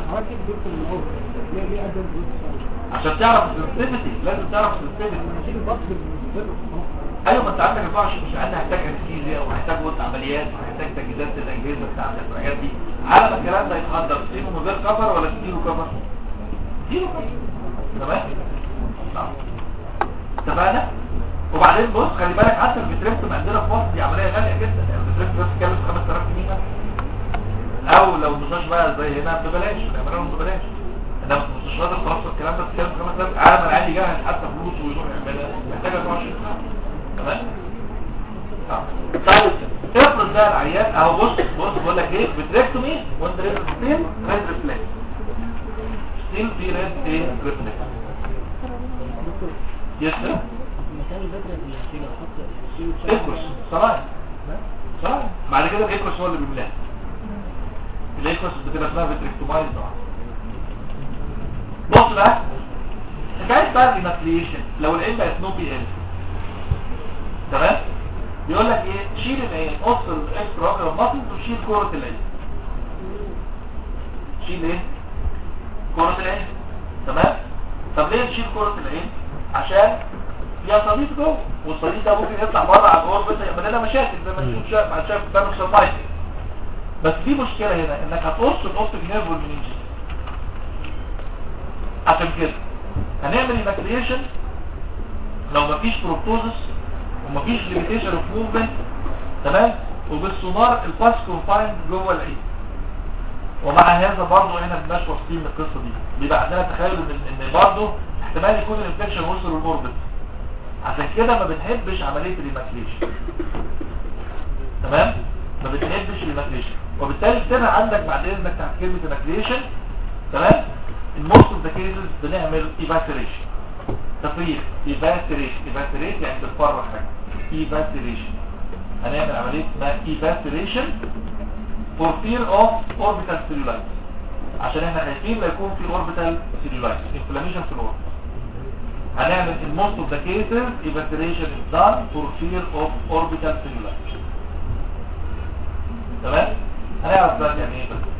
عشان تعرف السنسيتيفيتي لازم تعرف السنسيتيفيتي ايوه ما انت عندك 24 مش عندك هحتاج انستيزيا وهحتاج وقت عمليات وهحتاج تجهيزات الاجهزه بتاعتك والحاجات دي على ما الكلام ده يتحضر تسيبه من غير كفر ولا تديله كفر؟ تديله كفر تمام؟ نعم اتفقنا وبعدين بص خلي بالك حتى الفيتريكتوم عندنا في مصر دي عمليه غاليه جدا يعني الفيتريكتوم بس تكلف 5000 جنيه مثلا او لو المستشفى بقى زي هنا ببلاش نعملها لهم ببلاش انما في المستشفيات الخاصه الكلام ده بتكلف 5000 عالم العادي جاهز حتى فلوس ويروح يعملها محتاجه 24 ساعه تمام آه. طيب افرض ده العيان اهو بص بص بقول لك ايه فيتريكتومي وانت ريد ستيل ريد ريفلكس ستيل في ريد ايه ريفلكس يس سير مكان البكرة اللي فيه لو حط الشيء وشاف- ايكوس صناعي صناعي بعد كده الايكوس هو اللي بيملاها الايكوس بتبقى اسمها فيتريكتومايز طبعا بص بقى حكايه بقى الانفليشن لو العين بقت نو بي ال تمام بيقول لك ايه شيل العين قص الاكسترا اوكر ماسل وشيل كوره العين شيل ايه كوره العين تمام طب ليه نشيل كوره العين عشان فيها صديق جوه والصديق ده ممكن يطلع بره على الاوربت يعمل لنا مشاكل زي ما تشوف شايف مع شايف بانو سيرمايتس بس في مشكله هنا انك هتقص الاوبتيك نيرف والمنينجي عشان كده هنعمل ايفاكيوليشن لو مفيش بروبتوزس ومفيش ليميتيشن اوف موفمنت تمام وبالسونار الباس كونفايند جوه العين ومع هذا برضه هنا بناش واثقين من القصه دي بيبقى عندنا تخيل ان ان برضه احتمال يكون الانفكشن وصل للاوربت عشان كده ما بنحبش عمليه الايماكليشن تمام ما بنحبش الايماكليشن وبالتالي اكتبها عندك بعد اذنك تحت كلمه ايماكليشن تمام in most of the cases بنعمل evaporation تفريغ evaporation evaporate يعني بتفرغ حاجه evaporation هنعمل عمليه اسمها evaporation for fear of orbital cellulitis عشان احنا خايفين لا يكون في orbital cellulitis inflammation في الاوربت هنعمل in most of the cases evaporation is done for fear of orbital cellulitis تمام هنعرف بقى يعني ايه بس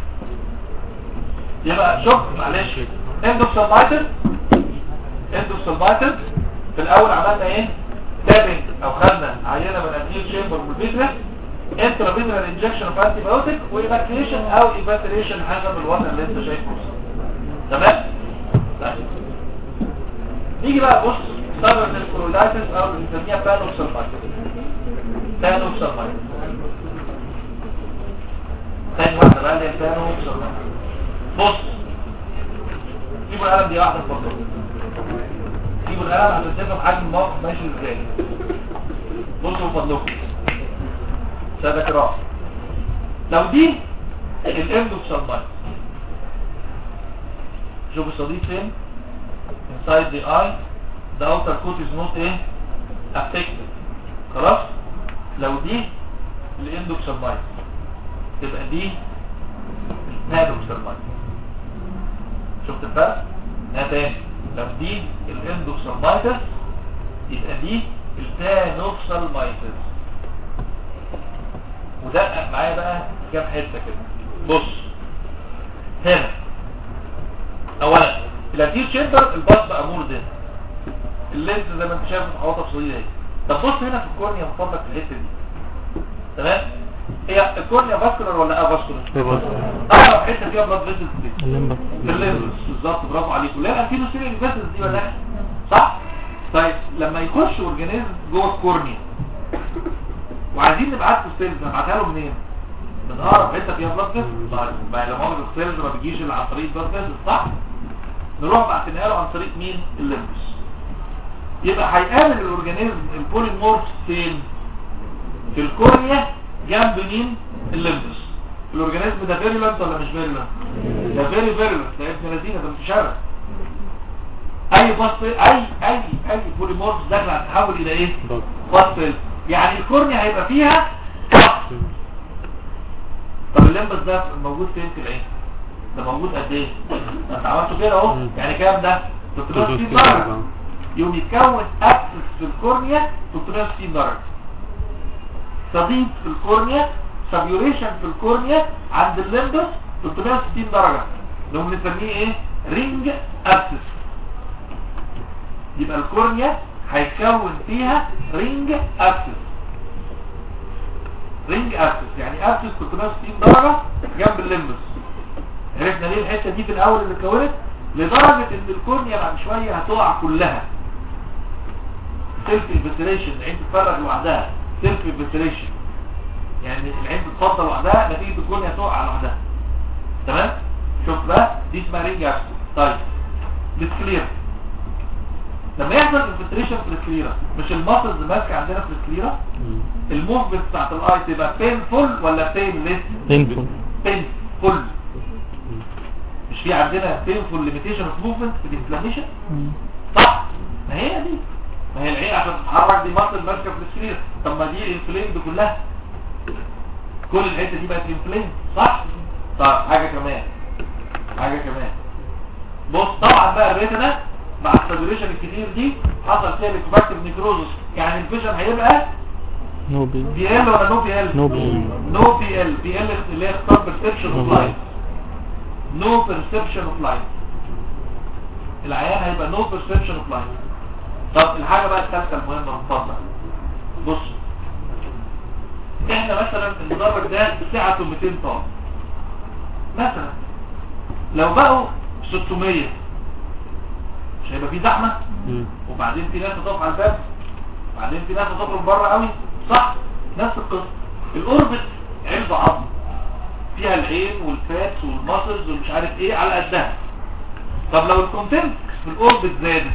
يبقى شوف معلش اندوسالمايتس اندوسالمايتس في الاول عملنا ايه تابنج او خدنا عينه من الانيل شيمبر والفيترس انترافيترال انجكشن اوف انتي بايوتيك وايفاكيشن او ايفاتريشن حسب الوضع اللي انت شايفه تمام طيب نيجي بقى بص سبب الكولولايتس او اللي بنسميها بانوكسالمايتس بانوكسالمايتس ثاني واحده بقى اللي هي بانوكسالمايتس بص جيبوا القلم دي واحده اتفضل جيبوا القلم عشان تفهم حجم الموقف ماشي ازاي بصوا فضلكم ساده كرام لو دي الاندوكسالمايت شوفوا الصديق فين inside the eye the outer coat is not ايه affected خلاص لو دي الاندوكسالمايت تبقى دي البانوكسالمايت شفت الفرق؟ هنا تاني لو دي الاندوكسالمايتس يبقى دي البانوكسالمايتس ودقق معايا بقى كام حته كده بص هنا اولا الانتير تشامبر الباص بقى مور ده اللينز زي ما انت شايف متحوطه بصديد اهي طب بص هنا في الكورنيا من فضلك في الحته دي تمام هي الكورنيا فاسكولار ولا افاسكولار اقرب حته فيها بلاد فيسلز دي الليمبس الليمبس بالظبط برافو عليكم لا الانتيرو سيريال فيسلز دي ولا لا صح طيب لما يخش اورجانيزم جوه الكورنيا وعايزين نبعت له سيلز نبعتها له منين من اقرب حته فيها بلاد فيسلز طيب ما لما هو السيلز ما بيجيش الا عن طريق بلاد فيسلز صح نروح بعتناها له عن طريق مين الليمبس يبقى هيقابل الاورجانيزم البوليمورف فين في الكورنيا جنب مين الليمبس الاورجانيزم ده فيرولنت ولا مش فيرولنت ده فيري فيرولنت ده ابن لذينه ده مش شرف اي بص اي اي اي بوليمورف داخل هتتحول الى ايه بص يعني الكورنيا هيبقى فيها بص. طب الليمبس ده موجود فين في العين ده موجود قد ايه انت عملته كده اهو مم. يعني كام ده 360 درجه يوم يتكون ابسس في الكورنيا 360 درجه صديد في الكورنيا سابيوريشن في الكورنيا عند الليمبس 360 درجة اللي هم بنسميه ايه رينج ابسس يبقى الكورنيا هيتكون فيها رينج ابسس رينج ابسس يعني ابسس 360 درجة جنب الليمبس عرفنا ليه الحتة دي في الاول اللي اتكونت لدرجة ان الكورنيا بعد شوية هتقع كلها سيلف انفستريشن العين تتفرج لوحدها سيلف انفستريشن يعني العين تتفضل لوحدها نتيجه الكورنيا تقع لوحدها تمام شوف بقى دي اسمها رينج ابسو طيب السكليرا لما يحصل انفستريشن في السكليرا مش الماسلز ماسكه عندنا في السكليرا الموفمنت بتاعت الاي تبقى بينفول ولا بينليس painful بينفول مش في عندنا بينفول ليميتيشن اوف موفمنت في الانفلاميشن صح ما هي دي ما هي العين عشان تتحرك دي ماسل ماسكه في السكليرا طب ما دي انفليمد كلها كل الحته دي بقت انفليمد صح طب حاجه كمان حاجه كمان بص طبعا بقى الريتنا مع الساتوريشن الكتير دي حصل فيها ليكوباكتيف نيكروزس يعني الفيجن هيبقى no be بي ال ولا نو بي ال no be نو بي ال بي ال اللي هي اختار بيرسبشن اوف لايت نو بيرسبشن اوف لايت العيان هيبقى نو بيرسبشن اوف لايت طب الحاجه بقى الثالثه المهمه اتفضل بص احنا مثلا المدرج ده سعته 200 طن مثلا لو بقوا 600 مش هيبقى في زحمه Mm. وبعدين في ناس تقف على الباب وبعدين في ناس تخرج بره قوي صح نفس القصه الاوربت علبه عظم فيها العين والفاتس والماسلز ومش عارف ايه على قدها طب لو الكونتنت في الاوربت زادت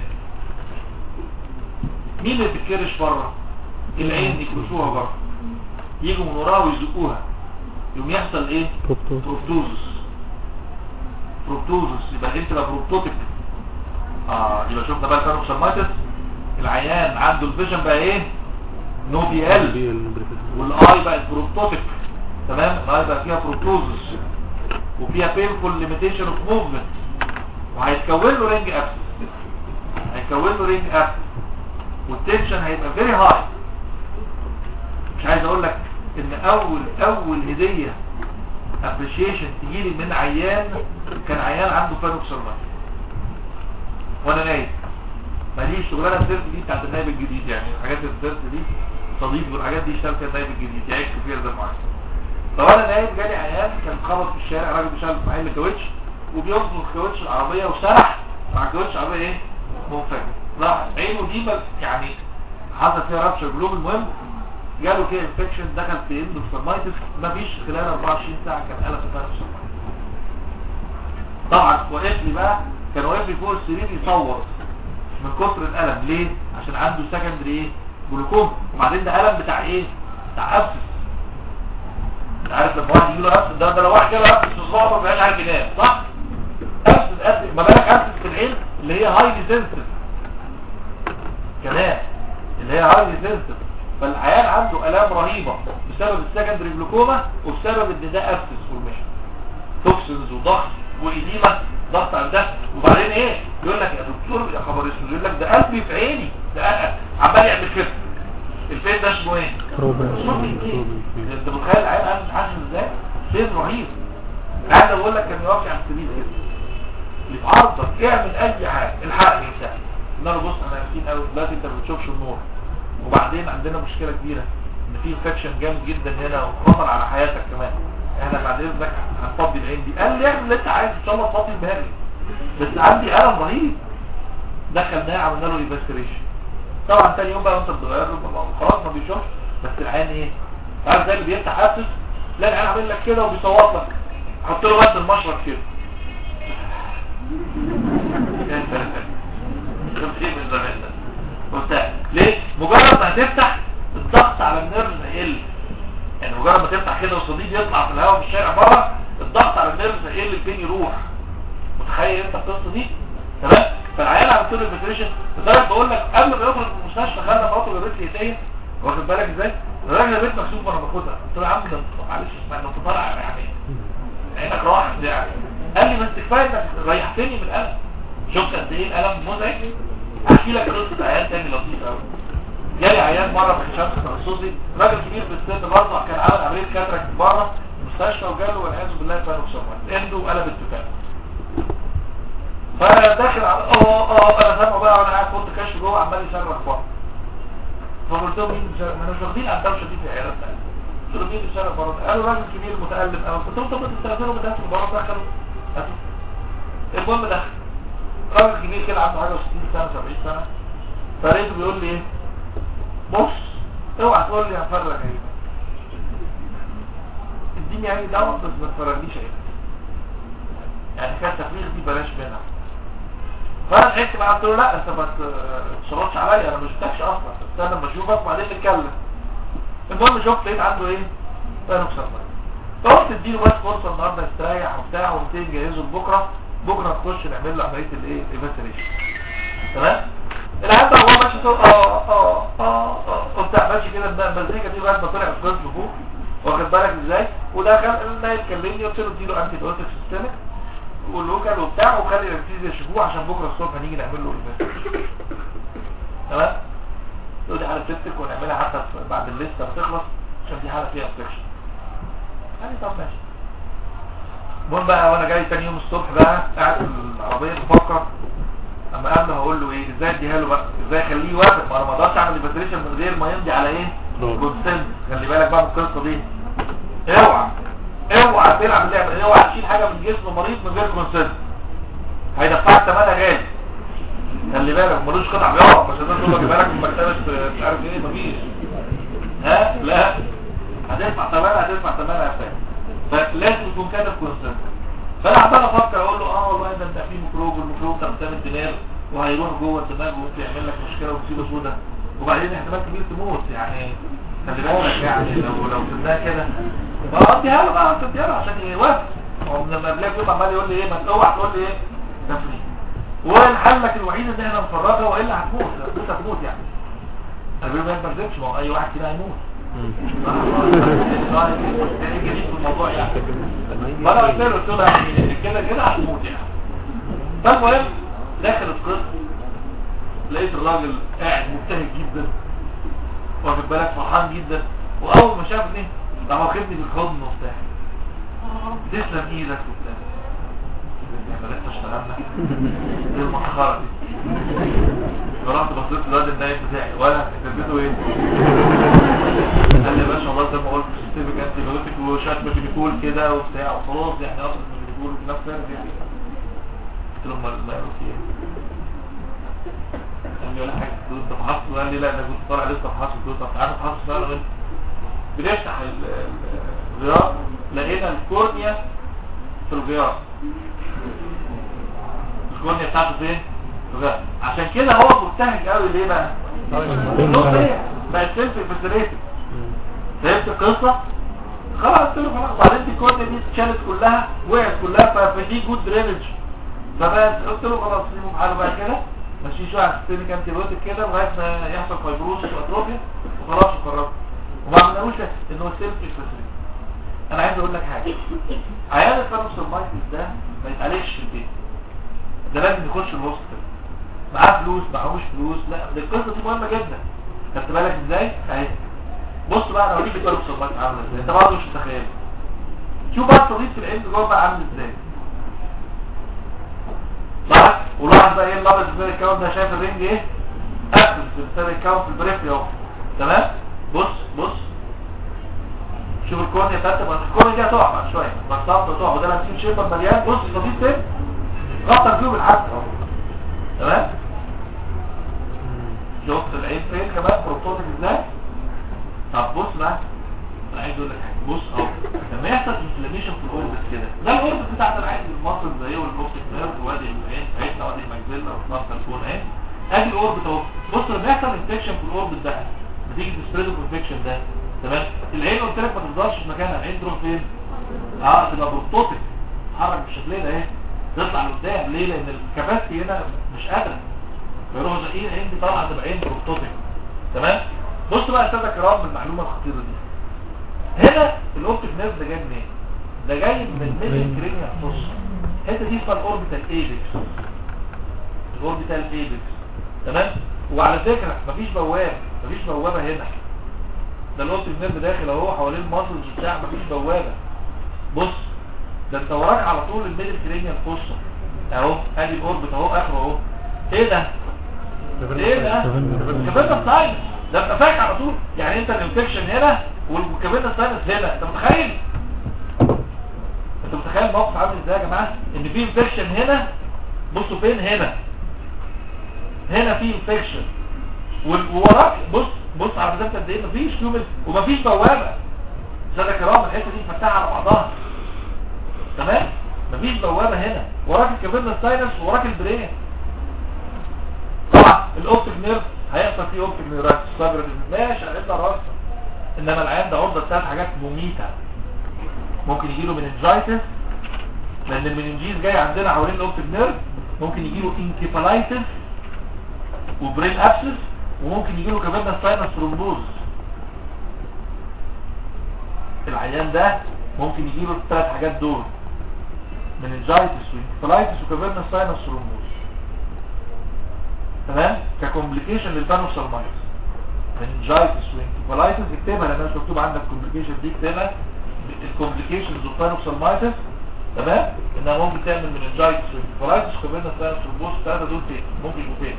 مين اللي بتتكرش بره العين يكرشوها بره يجوا من وراها ويزقوها يقوم يحصل ايه Proptos. بروبتوزس بروبتوزس يبقى انت بقى بروبتوتيك اه يبقى شفنا بقى الكاروكساماتس العيان عنده الفيجن بقى ايه نو بي ال والاي بقت بروبتوتيك تمام الاي بقى فيها بروبتوزس وفيها بينفول ليميتيشن اوف موفمنت وهيتكون له رينج ابس هيتكون له رينج ابس والتنشن هيبقى فيري هاي مش عايز اقول لك ان اول اول هديه ابريشيشن تجيلي من عيان كان عيان عنده فانوكسرمات وانا نايم ماليش شغلانه السيرت دي بتاعت النايب الجديد يعني الحاجات السيرت دي صديق والحاجات دي اشتغل فيها النايب الجديد يعيش فيها زي معين فوانا نايم جالي عيان كان خبط في الشارع راجل بيشتغل في محل كاوتش وبينفخ كاوتش العربيه وسرح مع كاوتش العربيه ايه منفجر راح عينه دي بس يعني حصل فيها رابشر جلوب المهم جاله كده انفكشن دخل في اندوسpermitis مفيش خلال 24 ساعه كان قلب في طبعا واقف لي بقى كان واقف لي فوق السرير يصور من كتر الالم ليه عشان عنده سكندري ايه جلوكوم وبعدين ده الم بتاع ايه بتاع ابسس انت عارف لما واحد يجي له ابسس ده ده لو واحد جاله ابسس في صباعه ما بيبقاش عارف ينام صح ابسس قد ما بالك ابسس في العين اللي هي هايلي سنسيتيف كمان اللي هي هايلي سنسيتيف فالعيان عنده الام رهيبه بسبب السكندري جلوكوما وبسبب ان ده ابسس فورميشن توكسنز وضغط وإديمة ضغط على ده وبعدين ايه يقول لك يا دكتور يا خبر اسود يقول لك ده قلبي في عيني ده أنا عمال يعمل كده الفين ده اسمه ايه Robert. صوتي ايه انت متخيل العيان عامل عامل ازاي فين رهيب العيان ده بقول لك كان يقف على السرير كده يتعرضك اعمل اي حاجه الحقني بتاعي ان انا بص انا عارفين قوي دلوقتي انت ما بتشوفش النور وبعدين عندنا مشكله كبيره ان في انفكشن جامد جدا هنا وخطر على حياتك كمان احنا بعد اذنك هنفضي العين دي قال لي اعمل اللي انت عايزه ان شاء الله تفضي دماغي بس عندي الم رهيب دخلناه عملنا له ايفاستريشن طبعا تاني يوم بقى وانت بتغير له ما- خلاص ما بيشوفش بس العين ايه عارف زي اللي بيفتح ابسس لا العين عامل لك كده وبيصوت لك حط له بس المشرط كده شفت ايه من زمان ده وبتاع ليه مجرد ما هتفتح الضغط على النيرف هيقل يعني مجرد ما تفتح كده والصديد يطلع في الهواء في الشارع بره الضغط على النيرف هيقل البين يروح متخيل انت القصه دي تمام فالعيال عملت له الفيتريشن لدرجه بقول لك قبل ما يخرج من المستشفى خدنا مراته جابت لي هديه واخد بالك ازاي؟ الراجل البيت مكسوف وانا باخدها قلت له يا عم ده انت- معلش اسمع ده انت طالع يعني عينك راحت يعني قال لي بس كفايه انك ريحتني من الالم شفت قد ايه الالم مزعج احكي لك قصه عيان تاني لطيف قوي جالي عيان مره في شمس تخصصي راجل كبير في السن برضه كان عامل عمليه كاتراكت بره المستشفى وجاله والعياذ بالله فانوكسومات عنده قلبت بكام فانا داخل على اه اه انا سامعه بقى وانا قاعد كنت كشف جوه عمال يصرخ بره فقلت لهم مين بيصرخ ما انا مش واخدين على الدوشه دي في عيادتنا قلت لهم مين بيصرخ بره قالوا راجل كبير متالم انا قلت لهم طب ما تستاذنوا من داخل بره دخلوا هاتوا المهم دخل راجل كبير كده عنده حاجه 60 سنه 70 سنه فلقيته بيقول لي ايه بص اوعى تقول لي هفرغ عيني اديني عيني دواء بس ما تفرغليش عيني يعني كانت تفريغ دي بلاش منها فانا ضحكت معاه قلت له لا انت ما تشرطش عليا انا ما شفتكش اصلا استنى لما اشوفك وبعدين نتكلم المهم شفت لقيت عنده ايه فانا مصمم فقلت اديله بس فرصه النهارده يستريح وبتاع ونبتدي نجهزه لبكره بكره نخش نعمل له عمليه الايه الايفاسيليشن تمام العيال هو ماشي تقول اه اه اه اه وبتاع ماشي كده المزيكا دي لغايه ما طلع الجزء فوق واخد بالك ازاي ودخل النايل كلمني قلت له اديله انتي بايوتيك سيستمك واللوكال وبتاع وخلي الانستيزيا يشوفوه عشان بكره الصبح نيجي نعمل له ايفاسيليشن تمام تقول دي حاله سيبتك ونعملها حتى في- بعد الليسته ما تخلص عشان دي حاله فيها انفكشن يعني طب ماشي المهم بقى وانا جاي تاني يوم الصبح بقى قاعد في العربيه بفكر اما قبل هقول له ايه ازاي اديها له بقى ازاي اخليه يوافق ما انا ما اقدرش اعمل ايفاسيليشن من غير ما يمضي على ايه كونسنت خلي بالك بقى من القصه دي اوعى اوعى تلعب اللعبه اوعى تشيل حاجه من جسم المريض من غير كونسنت هيدفعك ثمنها غالي خلي بالك ملوش قطع بيقف مش هتقدر تقول بالك من مكتبه مش عارف ايه مفيش ها لا هتدفع ثمنها هتدفع ثمنها يا فاهم فلازم يكون كاتب كونسنت فانا عمال افكر اقول له اه والله ده انت في ميكروب والميكروب ده قدام الدماغ وهيروح جوه الدماغ وممكن يعمل لك مشكله ومصيبه سوداء وبعدين احتمال كبير تموت يعني خلي بالك يعني لو لو سبناها كده ما اديها له بقى اديها له عشان يوافق هو من لما قبلها يوم عمال يقول لي ايه ما اوعى تقول لي ايه تفريق والحلك الوحيد ان احنا نفرغها والا هتموت هتموت هتموت يعني انا بقول ما ينفعش ما هو اي واحد كده هيموت ايه الجديد في الموضوع يعني فانا قلت له قلت له يعني كده كده هتموت يعني فالمهم داخل القسم لقيت الراجل قاعد مبتهج جدا واخد بالك فرحان جدا واول ما شافني راح واخدني بالحضن وبتاع تسلم ايدك وبتاع احنا لسه اشتغلنا ايه المسخره دي فرحت بصيت للواد النايم بتاعي ولا كتبته ايه قال لي يا باشا والله زي ما قلت سيستمك انتي بايوتيك وشات بتقول كده وبتاع وخلاص يعني اصلا مش بتقول في نفس الوقت قلت له امال ما قالوا فيه قال لي ولا حاجه قلت له انت فحصت قال لي لا انا كنت طالع لسه فحصت قلت له طب تعالى فحصت فعلا وانت بنفتح ال- ال- الغيار لقينا الكورنيا في الغيار الكورنيا بتاعته فين؟ في الغيار عشان كده هو مرتهج قوي ليه بقى؟ النص ايه؟ بقى سيلف فاسيليتد فهمت القصه؟ خلاص قلت له خلاص وبعدين دي الكورنيا دي اتشالت كلها وقعت كلها فدي جود درينج فبقى قلت له خلاص سيبه بحاله بقى كده ماشي شويه على السيستميك انتي بايوتيك كده لغايه ما يحصل فايبروسس واتروفيا وخلاص وقررت وما عملناهوش ان هو سيلف فاسيليتد انا عايز اقول لك حاجه عيان الفارماسيومايتس ده ما يتعالجش في البيت ده لازم يخش الهوستل معاه فلوس معهوش فلوس لا دي القصه دي مهمه جدا خدت بالك ازاي اهي بص بقى انا اوريك الفارماسيومايتس عامله ازاي انت برضه مش متخيل شوف بقى الصديق في العين جوه بقى عامل ازاي صح ولاحظ بقى ايه اللابس ازاي الكون ده شايف الرينج ايه قفل ابتدى يتكون في البريفري اهو تمام بص بص شوف الكورنيا بتاعتك بس الكورنيا دي هتقع بعد شويه بس تفضل تقع وده لما تيجي شيبر مليان بص الصديق فين غطى فيه بالعكس اهو تمام شفت العين فين كمان بروتوتك ازاي طب بص بقى انا عايز اقول لك حاجه بص اهو لما يحصل انفلاميشن في الاوربت كده ده الاوربت بتاعت العين المصل زي والاوبتيك نيرف وادي العين عيننا وادي المجزله وفصل الكون اهي ادي الاوربت اهو بص لما يحصل انفكشن في الاوربت ده نتيجه السبريد اوف انفكشن ده تمام العين قلت لك ما تفضلش في مكانها العين تروح فين اه تبقى بروتوتك تتحرك بالشكلين اهي تطلع لقدام ليه لان الكباستي هنا مش قادره فيروحوا زقين العين دي طالعه تبقى عين بروتوتك تمام بص بقى يا استاذ كرام بالمعلومه الخطيره دي هنا الاوبتيك نيرف ده جاي منين ده جاي من الميدل كرينيا فوس الحته دي اسمها الاوربيتال ايبكس الاوربيتال ايبكس تمام وعلى فكره مفيش بوابه مفيش بوابه هنا ده الاوبتيك نيرف داخل اهو حوالين الماسلز بتاع مفيش بوابه بص ده انت وراك على طول الميدل كرينيا فوس اهو ادي الاوربت اهو اخره اهو ايه ده ايه ده كابيتا ساينس ده انت فاك على طول يعني انت الانفكشن هنا والكابيتا ساينس هنا انت متخيل انت متخيل الموقف عامل ازاي يا جماعه ان في انفكشن هنا بصوا فين هنا هنا في انفكشن ووراك بص بص على مسافه قد ايه مفيش كيومل ومفيش بوابه ساده كرام الحته دي مفتحه على بعضها تمام مفيش بوابه هنا وراك الكابيلا ساينس وراك البرين طبعا الاوبتيك نيرف هيحصل فيه اوبتيك نيرف صبر ماشي هنبدا راسه انما العيان ده عرضه بتاعت حاجات مميته ممكن يجيله مننجايتس لان المننجيز جاي عندنا حوالين الاوبتيك نيرف ممكن يجيله انكيفالايتس وبرين ابسس وممكن يجيله كمان ساينس ثرومبوز العيان ده ممكن يجيله الثلاث حاجات دول مننجايتس وانكيفالايتس وكمان ساينس ثرومبوز تمام ككومبليكيشن للبانوسالمايتس مننجايتس وانكيفالايتس اكتبها لان مش مكتوب عندك كومبليكيشن دي اكتبها الكومبليكيشنز اوف بانوسالمايتس تمام انها ممكن تعمل مننجايتس وانكيفالايتس وكمان ساينس ثرومبوز الثلاثه دول فين ممكن يبقوا فين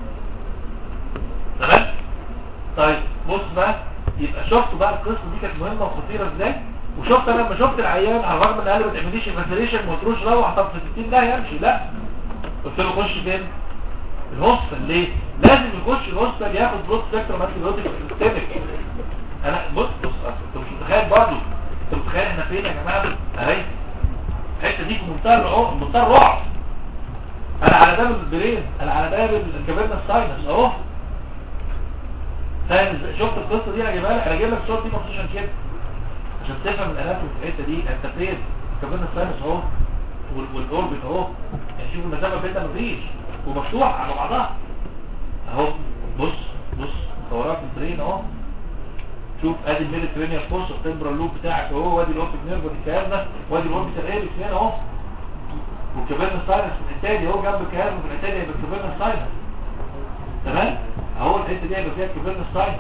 تمام طيب بص بقى يبقى شفتوا بقى القصه دي كانت مهمه وخطيره ازاي وشفت انا لما شفت العيان على الرغم ان قال ما تعمليش انفستيجيشن ما قلتلوش روح طب في 60 ده يمشي لا قلت له خش فين الهوستل ليه لازم يخش الهوستل ياخد بلوت سبيكترم انتيبيوتيك سيستميك انا بص بص انت مش متخيل برضه انت متخيل احنا فين يا جماعه اهي الحته دي في منتهى الرعب منتهى الرعب انا على باب البرين انا على باب الكابيرنا ساينس اهو فاهم ازاي؟ شفت القصه دي انا جايبها لك انا جايب لك الصور دي مخصوص عشان كده عشان تفهم الاناتومي في الحته دي انت فين كمان الساينس اهو وال- والاوربت اهو يعني شوف المسافه بيننا مفيش ومفتوح على بعضها اهو بص بص وراك البرين اهو شوف ادي الميديترينيان فورس التمبرال لوب بتاعك اهو وادي الاوبتيك نيرف ودي الكلام ده وادي الاوربيتال ايركس هنا اهو وكمان الساينس في الحته دي اهو جنب الكلام في الحته دي يبقى كمان الساينس تمام اهو الحته دي هيبقى فيها كبرنا ستاين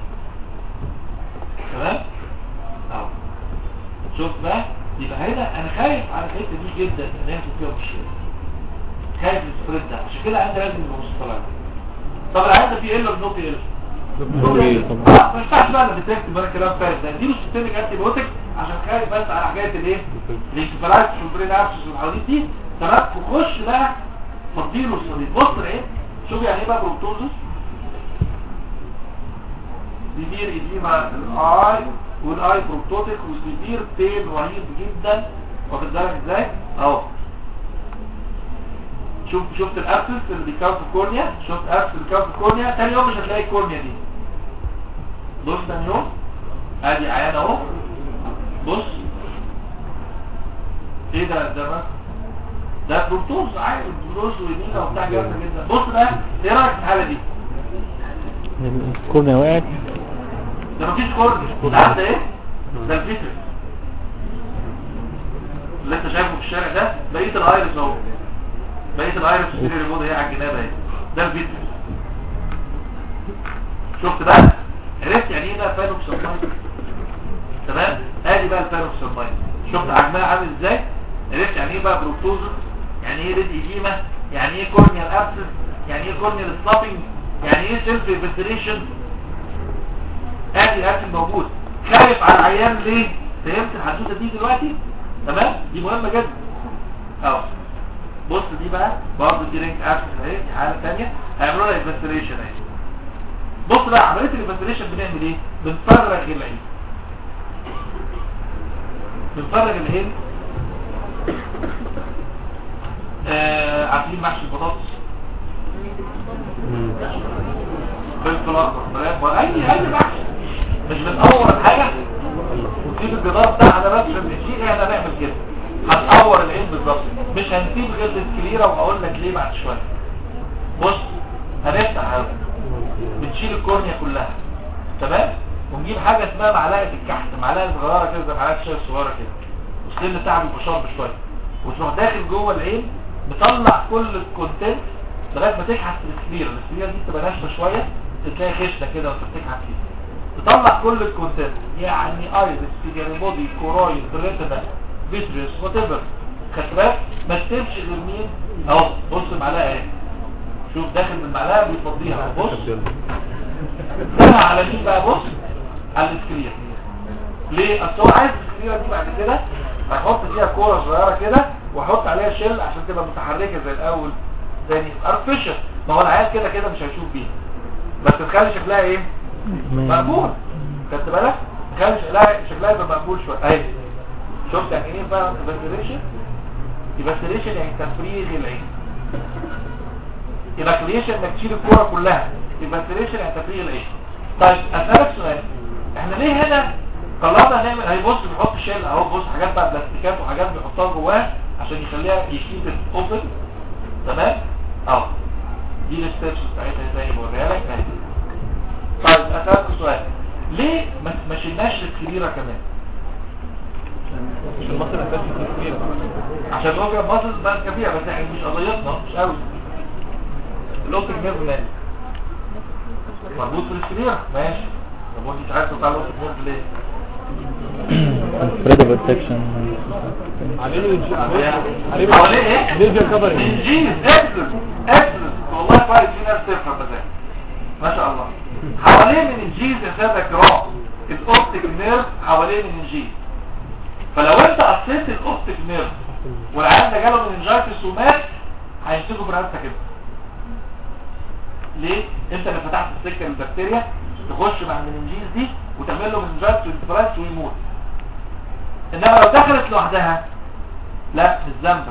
تمام اهو شوف بقى يبقى هنا انا خايف على الحته دي جدا ان هي فيها مشكله خايف من السبريد ده عشان كده عندي لازم يبقى مستطلع طب العيان ده فيه الا بنوت ايه اه ما ينفعش بقى انا بتكتب انا كلام فارغ ده اديله سيستميك انتي بايوتيك عشان خايف بس على حاجات الايه الانكفالايتس والبرين ابسس والحواديت دي تمام وخش بقى فضيله الصديق بص العين شوف يعني ايه بقى بروتوزس سيفير ايديما الاي والاي بروتوتيك وسيفير بين رهيب جدا واخد بالك ازاي اهو شوف شفت الابسس اللي بيكون في الكورنيا شفت ابسس اللي بيكون في الكورنيا تاني يوم مش هتلاقي الكورنيا دي بص تاني يوم ادي عيان اهو بص ايه ده ده بقى ده بروتوز عادي بروتوز ويمينة وبتاع جامد جدا بص بقى ايه رايك في الحاله دي الكورنيا وقعت ده مفيش كورنيا ده عارف ده ايه ده الفيترس اللي انت شايفه في الشارع ده بقيه الايرس اهو بقيه الايرس اللي موجوده اهي على الجناب اهي ده الفيترس شفت بقى عرفت يعني ايه بقى فانوكسالمايت تمام ادي بقى الفانوكسالمايت شفت حجمها عامل ازاي عرفت يعني ايه بقى بروتوزس يعني ايه ريد ايديما يعني ايه كورنيال ابسس يعني ايه كورنيال سلابنج يعني ايه سيلف فنتريشن ادي الاكل موجود خايف على العيان ليه فهمت الحدوته دي دلوقتي تمام دي مهمه جدا اهو بص دي بقى برضه دي رينج ابسس اهي دي حاله ثانيه هيعملوا لها انفستريشن اهي بص بقى عمليه الانفستريشن بنعمل ايه بنفرغ العين بنفرغ العين آه عارفين محشي البطاطس بالفلاطه فراخ ولا اي اي محشي مش بنقور الحاجه ونسيب الجدار بتاعها ده بس عشان نشيل احنا نعمل كده هنقور العين بالظبط مش هنسيب غير الكليره وهقول لك ليه بعد شويه بص هنفتح هذا بنشيل الكورنيا كلها تمام ونجيب حاجه اسمها معلقه الكحت معلقه صغيره كده زي معلقه شاي صغيره كده والسن بتاعها بيبقى شرب شويه وتروح داخل جوه العين مطلع كل الكونتنت لغايه ما تكحت السليره السليره دي بتبقى ناشفه شويه تلاقي خشنه كده وانت بتكحت فيها تطلع كل الكونتنت يعني ايرس سيجاري بودي كورويد ريتنا فيتريس وات ايفر خدت بالك ما تسيبش غير مين اهو بص المعلقه اهي شوف داخل بالمعلقه بيفضيها بص سمع على مين بقى بص على السكرير ليه اصل هو عايز السكريره دي بعد كده هيحط فيها كوره صغيره كده واحط عليها شل عشان تبقى متحركه زي الاول تاني ارتفيشال ما هو العيال كده كده مش هيشوف بيها بس تخلي شكلها ايه مقبول خدت بالك خلي شكلها شكلها يبقى مقبول شويه اهي شفت يعني ايه بقى ايفاستريشن ايفاستريشن يعني تفريغ العين ايفاكوليشن انك تشيل الكوره كلها ايفاستريشن يعني تفريغ العين طيب اسالك سؤال احنا ليه هنا قررنا نعمل هيبص بيحط شيل اهو بص حاجات بقى بلاستيكات وحاجات بيحطها جواه عشان يخليها يشيل الاوبن تمام اه دي الستبس بتاعتها زي ما بوريها لك اهي طيب اسالك سؤال ليه ما ما شلناش الكبيره كمان عشان مصر ما كانش كبير عشان هو مصر بقى كبيره بس يعني مش قضيتنا مش قوي الاوبتيك نيرف ماشي مربوط في الكبيره ماشي طب وانت مش عارف بتاع الاوبتيك نيرف ليه Spread of infection. عليه عليه حواليه ايه؟ ليجر كفرنج منجيز اكسلنت اكسلنت والله كويس في ناس تفهم بس ما شاء الله حواليه منجيز يا ساده كرام الاوبتيك نيرف حواليه منجيز فلو انت قصيت الاوبتيك نيرف والعيان ده جاله مننجايتس ومات هيمسكوا برقبتك كده ليه؟ انت اللي فتحت السكه للبكتيريا تخش مع المننجيز دي وتعمل له مننجايتس وانتفرايتس ويموت انما لو دخلت لوحدها لا مش ذنبك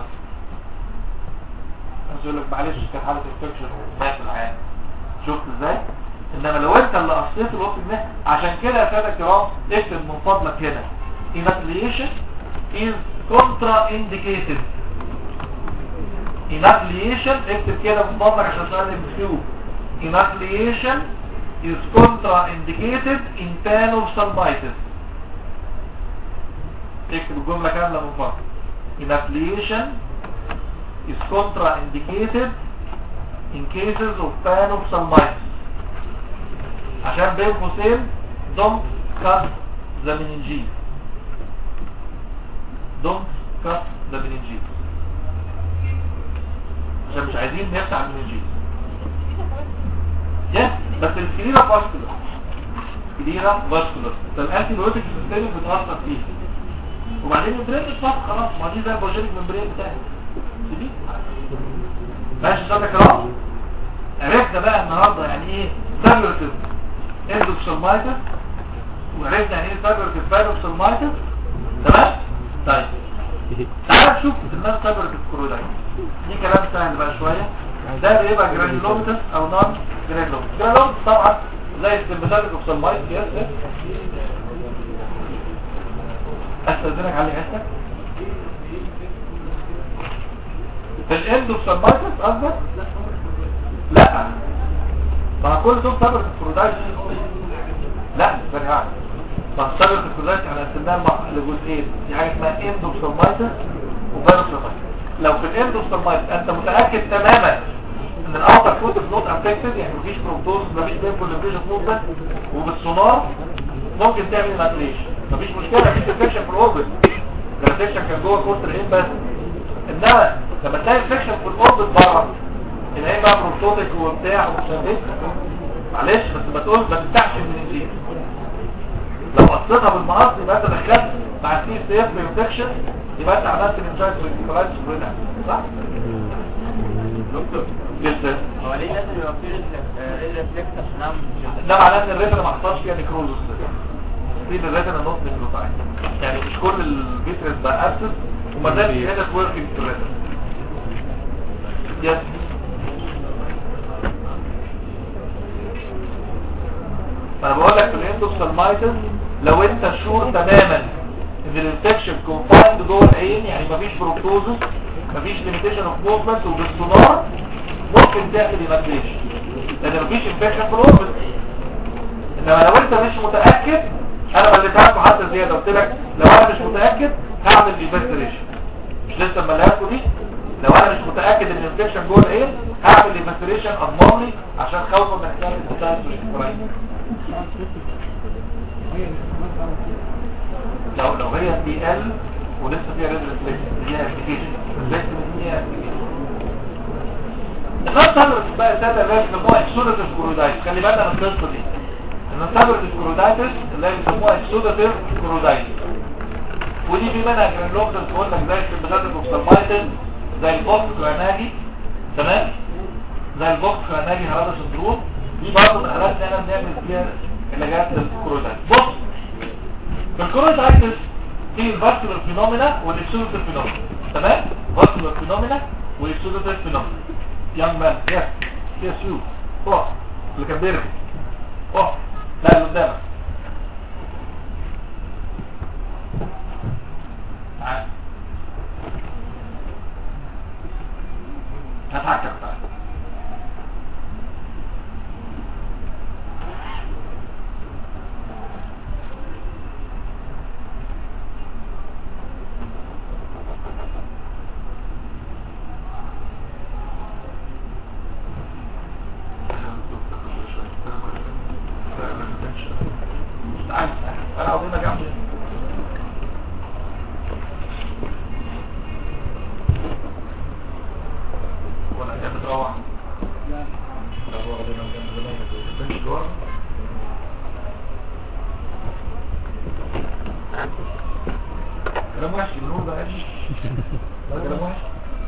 بس يقول لك معلش كان حاله انفكشن ومات العيان شفت ازاي انما لو انت اللي قصيت الوقت ده عشان كده يا ساده الكرام اكتب من فضلك هنا enucleation is contraindicated enucleation اكتب كده من فضلك عشان سؤال المسيو enucleation is contraindicated in panopsalmitis اكتب الجملة كاملة من فضلك enucleation is contraindicated in cases of panopsalmitis عشان بين قوسين don't cut the meninges don't cut the meninges عشان مش عايزين نفتح المننجيز يس بس الكليرة فاسكولار الكليرة فاسكولار فالانتي بيوتيك سيستم بتأثر فيه وبعدين البرين اتفق خلاص ما دي زي البوجينيك ممبرين بتاعي سيبيه ماشي صدق كلام عرفنا بقى النهارده يعني ايه سابيورتيف اندوكسالمايتس وعرفنا يعني ايه سابيورتيف بايروكسالمايتس تمام طيب تعال نشوف الناس سابيورتيف كرودايت دي كلام سهل بقى شويه ده بيبقى جرانيلوميتس او نون جرانيلوميتس جرانيلوميتس طبعا زي السمباتيك اوكسالمايتس يس يس استاذنك علي حته في الاندوكسالمايتس قصدك لا ما كل دول سبب الكرودايت لا ثانية واحدة ما سبب الكرودايت احنا قسمناها لجزئين في حاجة اسمها اندوكسالمايتس وباروكسالمايتس لو في الاندوكسالمايتس انت متأكد تماما ان الاوتر فوت نوت افكتد يعني مفيش بروتوز مفيش بينفول مفيش موفمنت وبالسونار ممكن تعمل ماتريشن مفيش مشكلة مفيش انفكشن في الاوربت الانفكشن كان جوه كورتر ايه بس انما لما تلاقي انفكشن في الاوربت بره ان هي بقى بروتوتيك وبتاع ومش معلش بس ما تقول ما تفتحش من الجين لو قصيتها بالمقص يبقى انت دخلت مع السي سي اف انفكشن يبقى انت عملت منجايت والانفكشن سبرينا صح؟ دكتور جدا هو ليه لازم يبقى في ريفلكس عشان اعمل ده معناه ان الريتنا ما حصلش فيها نيكروزس في الريتنا نوت نيكروزايت يعني مش كل الفيترس بقى ابسس وما زال في هنا وركينج في الريتنا يس فانا بقول لك في الاندوسالمايتس لو انت شور تماما ان الانفكشن كونفايند جوه العين يعني مفيش بروكتوزس مفيش ليميتيشن اوف موفمنت وبالسونار ممكن تعمل ايماتريشن لان مفيش انفكشن في الاوربت انما لو انت مش متاكد انا مليتها لكم حتى زياده قلت لك لو انا مش متاكد هعمل ايفاستريشن مش لسه مليها دي لو انا مش متاكد ان الانفكشن جوه العين هعمل ايفاستريشن اضمني عشان خوفا من احتمال الانفكشن لو لو هي دي ال ولسه فيها ريد ريفلكس هي ابلكيشن ريفلكس هي ابلكيشن الناس تدرس بقى سادة اللي هي بيسموها اكسوداتيف كورودايتس خلي بالنا من القصه دي الناس تدرس الكورودايتس اللي هي بيسموها اكسوداتيف كورودايتس ودي في منها جرانلوكتس تقول لك زي السمباتيك اوكسالمايتس زي البوكس كراناجي تمام زي البوكس كراناجي هرادة سندروم دي برضه من الحالات اللي احنا بنعمل فيها علاجات للكرويدايتس بص في الكرويدايتس في الفاسكولار فينومينا والاكسودوتيف فينومينا تمام فاسكولار فينومينا والاكسودوتيف فينومينا يانج مان يس يس يو اقف اللي كان بيرمي اقف لا اللي قدامك تعال هتحكم تعال تعال انا عاوزينك جنبي ولا انت بتروح لا هو غالبا جنب زمايلك البنش اللي ورا كلام وحش النور ده وحش ده كلام وحش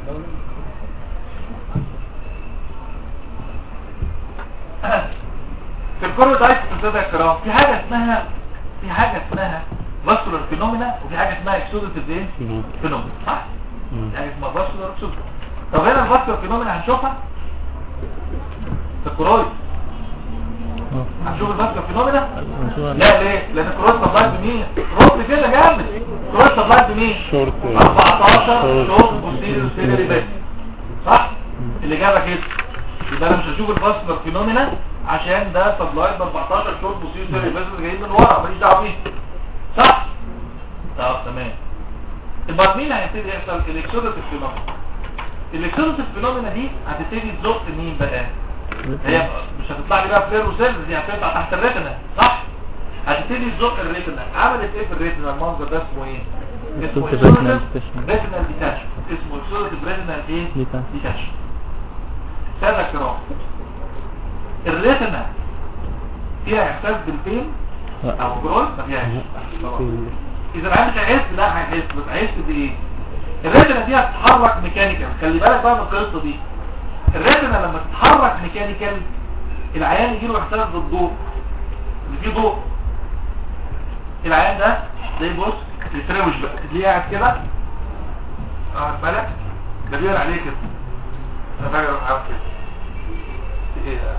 في الكورودايت استاذ الكرام في حاجه اسمها في حاجه اسمها فاسكولار فينومينا وفي حاجه اسمها اكسودوتيف ايه فينومينا صح في حاجه اسمها فاسكولار اكسودوتيف طب هنا الفاسكولار فينومينا هنشوفها في الكرويد هنشوف الفاسكولار فينومينا لا ليه لان الكرويد سبلايت بمين رد كده جامد الكرويد سبلايت بمين شورت 14 شورت بوستيريور سيريري بس صح اللي جابك كده يبقى انا مش هشوف الفاسكولار فينومينا عشان ده سبلايت ب 14 شورت بوستيريور سيريري بس اللي جايين من ورا ماليش دعوه بيه صح طب تمام يبقى مين هيبتدي يحصل الاكسودوتيف فينومينا الاكسودوتيف فينومينا دي هتبتدي تزق مين بقى هي مش هتطلع لي بقى فلير وسيلز دي هتطلع تحت الريتنا صح هتبتدي تزق الريتنا عملت ايه في الريتنا المنظر ده اسمه ايه اسمه Exudative retinal exudative detachment. retinal detachment اسمه exudative retinal ايه Detachment. detachment سادة الكرام الريتنا فيها احساس بالبين او جرول ما فيهاش طبعا. اذا العين مش هيحس لا هيحس بس هيحس بايه الريتنا دي هتتحرك ميكانيكال خلي بالك بقى من القصه دي الريتنا لما تتحرك ميكانيكال العيان يجي له احساس بالضوء ان في ضوء العيان ده زي بص يتروش بقى تلاقيه قاعد كده اه بالك ده بيقول عليه كده انا فاكر اروح عامل كده ايه ده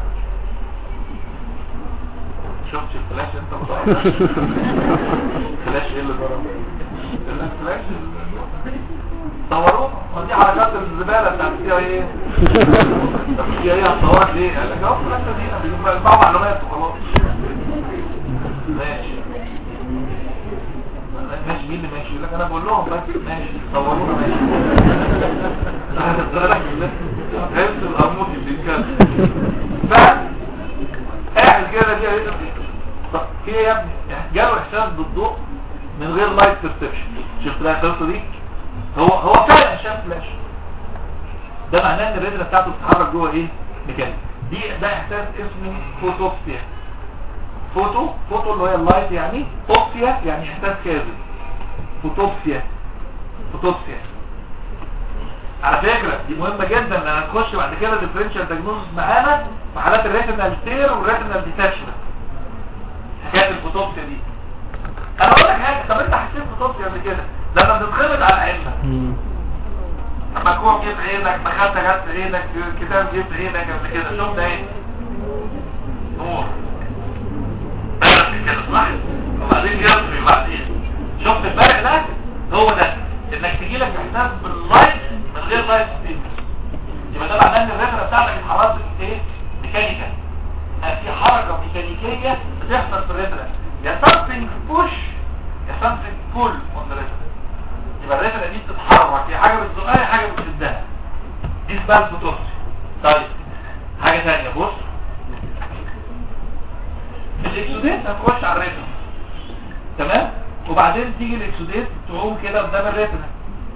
شفتش الفلاش انت مصور فلاش ايه اللي ضرب الفلاش صوروه ودي حركات الزباله بتاعت فيها ايه طب فيها ايه هتصورك ليه قال لك اهو فلاش دي بيجمعوا معلومات وخلاص ماشي ماشي مين اللي ماشي يقول لك انا بقول لهم بس ماشي صورونا ماشي انا بسالك عرفت القرموطي اللي بيتكلم ف قاعد كده دي طب في ايه يا ابني يعني جاله احساس بالضوء من غير لايت بيرسبشن شفت بقى القصه دي هو هو فعلا شاف فلاش ده معناه ان الريتنا بتاعته بتتحرك جوه ايه ميكانيك دي ده احساس اسمه فوتوبسيا فوتو فوتو اللي هي اللايت يعني توبسيا يعني احساس كاذب فوتوبسيا فوتوبسيا على فكرة دي مهمة جدا ان هنخش بعد كده ديفرنشال دايجنوستس معانا في حالات الريتينال تير والريتينال ديتاتشمنت حكاية الفوتوبسيا دي انا اقول لك حاجة طب انت حسيت فوتوبسيا قبل كده لما بتتخبط على عينك لما تكون جيب عينك مخدة جت في عينك كتاب جيب في عينك قبل كده شفت ايه نور بس كده صح وبعدين يطفي بعدين شفت الفرق ده هو ده انك تجي لك احساس باللايت من غير لايت ستيمس يبقى ده معناه ان الريتنا بتاعتك اتحركت ايه ميكانيكال آه، في حركه ميكانيكيه بتحصل في الريتنا يا something push يا something pull on the retina يبقى الريتنا دي بتتحرك يا حاجه بتزقها يا حاجه بتشدها دي اسمها الفوتوبسي طيب حاجه ثانيه بص الاكسوديت هتخش على الريتنا تمام وبعدين تيجي الاكسوديت تقوم كده قدام الريتنا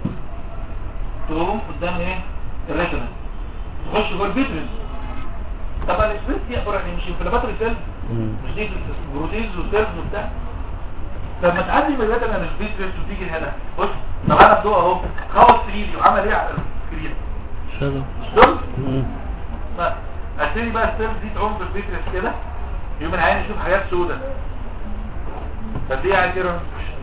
تقوم قدام ايه الريتنا تخش جوه الفيتريس طب الاكسوديت دي عباره عن إيه؟ مش انفلاماتوري سيلز مش دي بروتينز وسيلز وبتاع لما تعدي من الريتنا للفيتريس وتيجي هنا بص طب انا بدوق اهو خبط في ايدي وعمل ايه على السكرين شغل شفت ابتدي بقى السيلز دي تعوم في الفيتريس كده يوم العين يشوف حاجات سودة فدي عايز يروح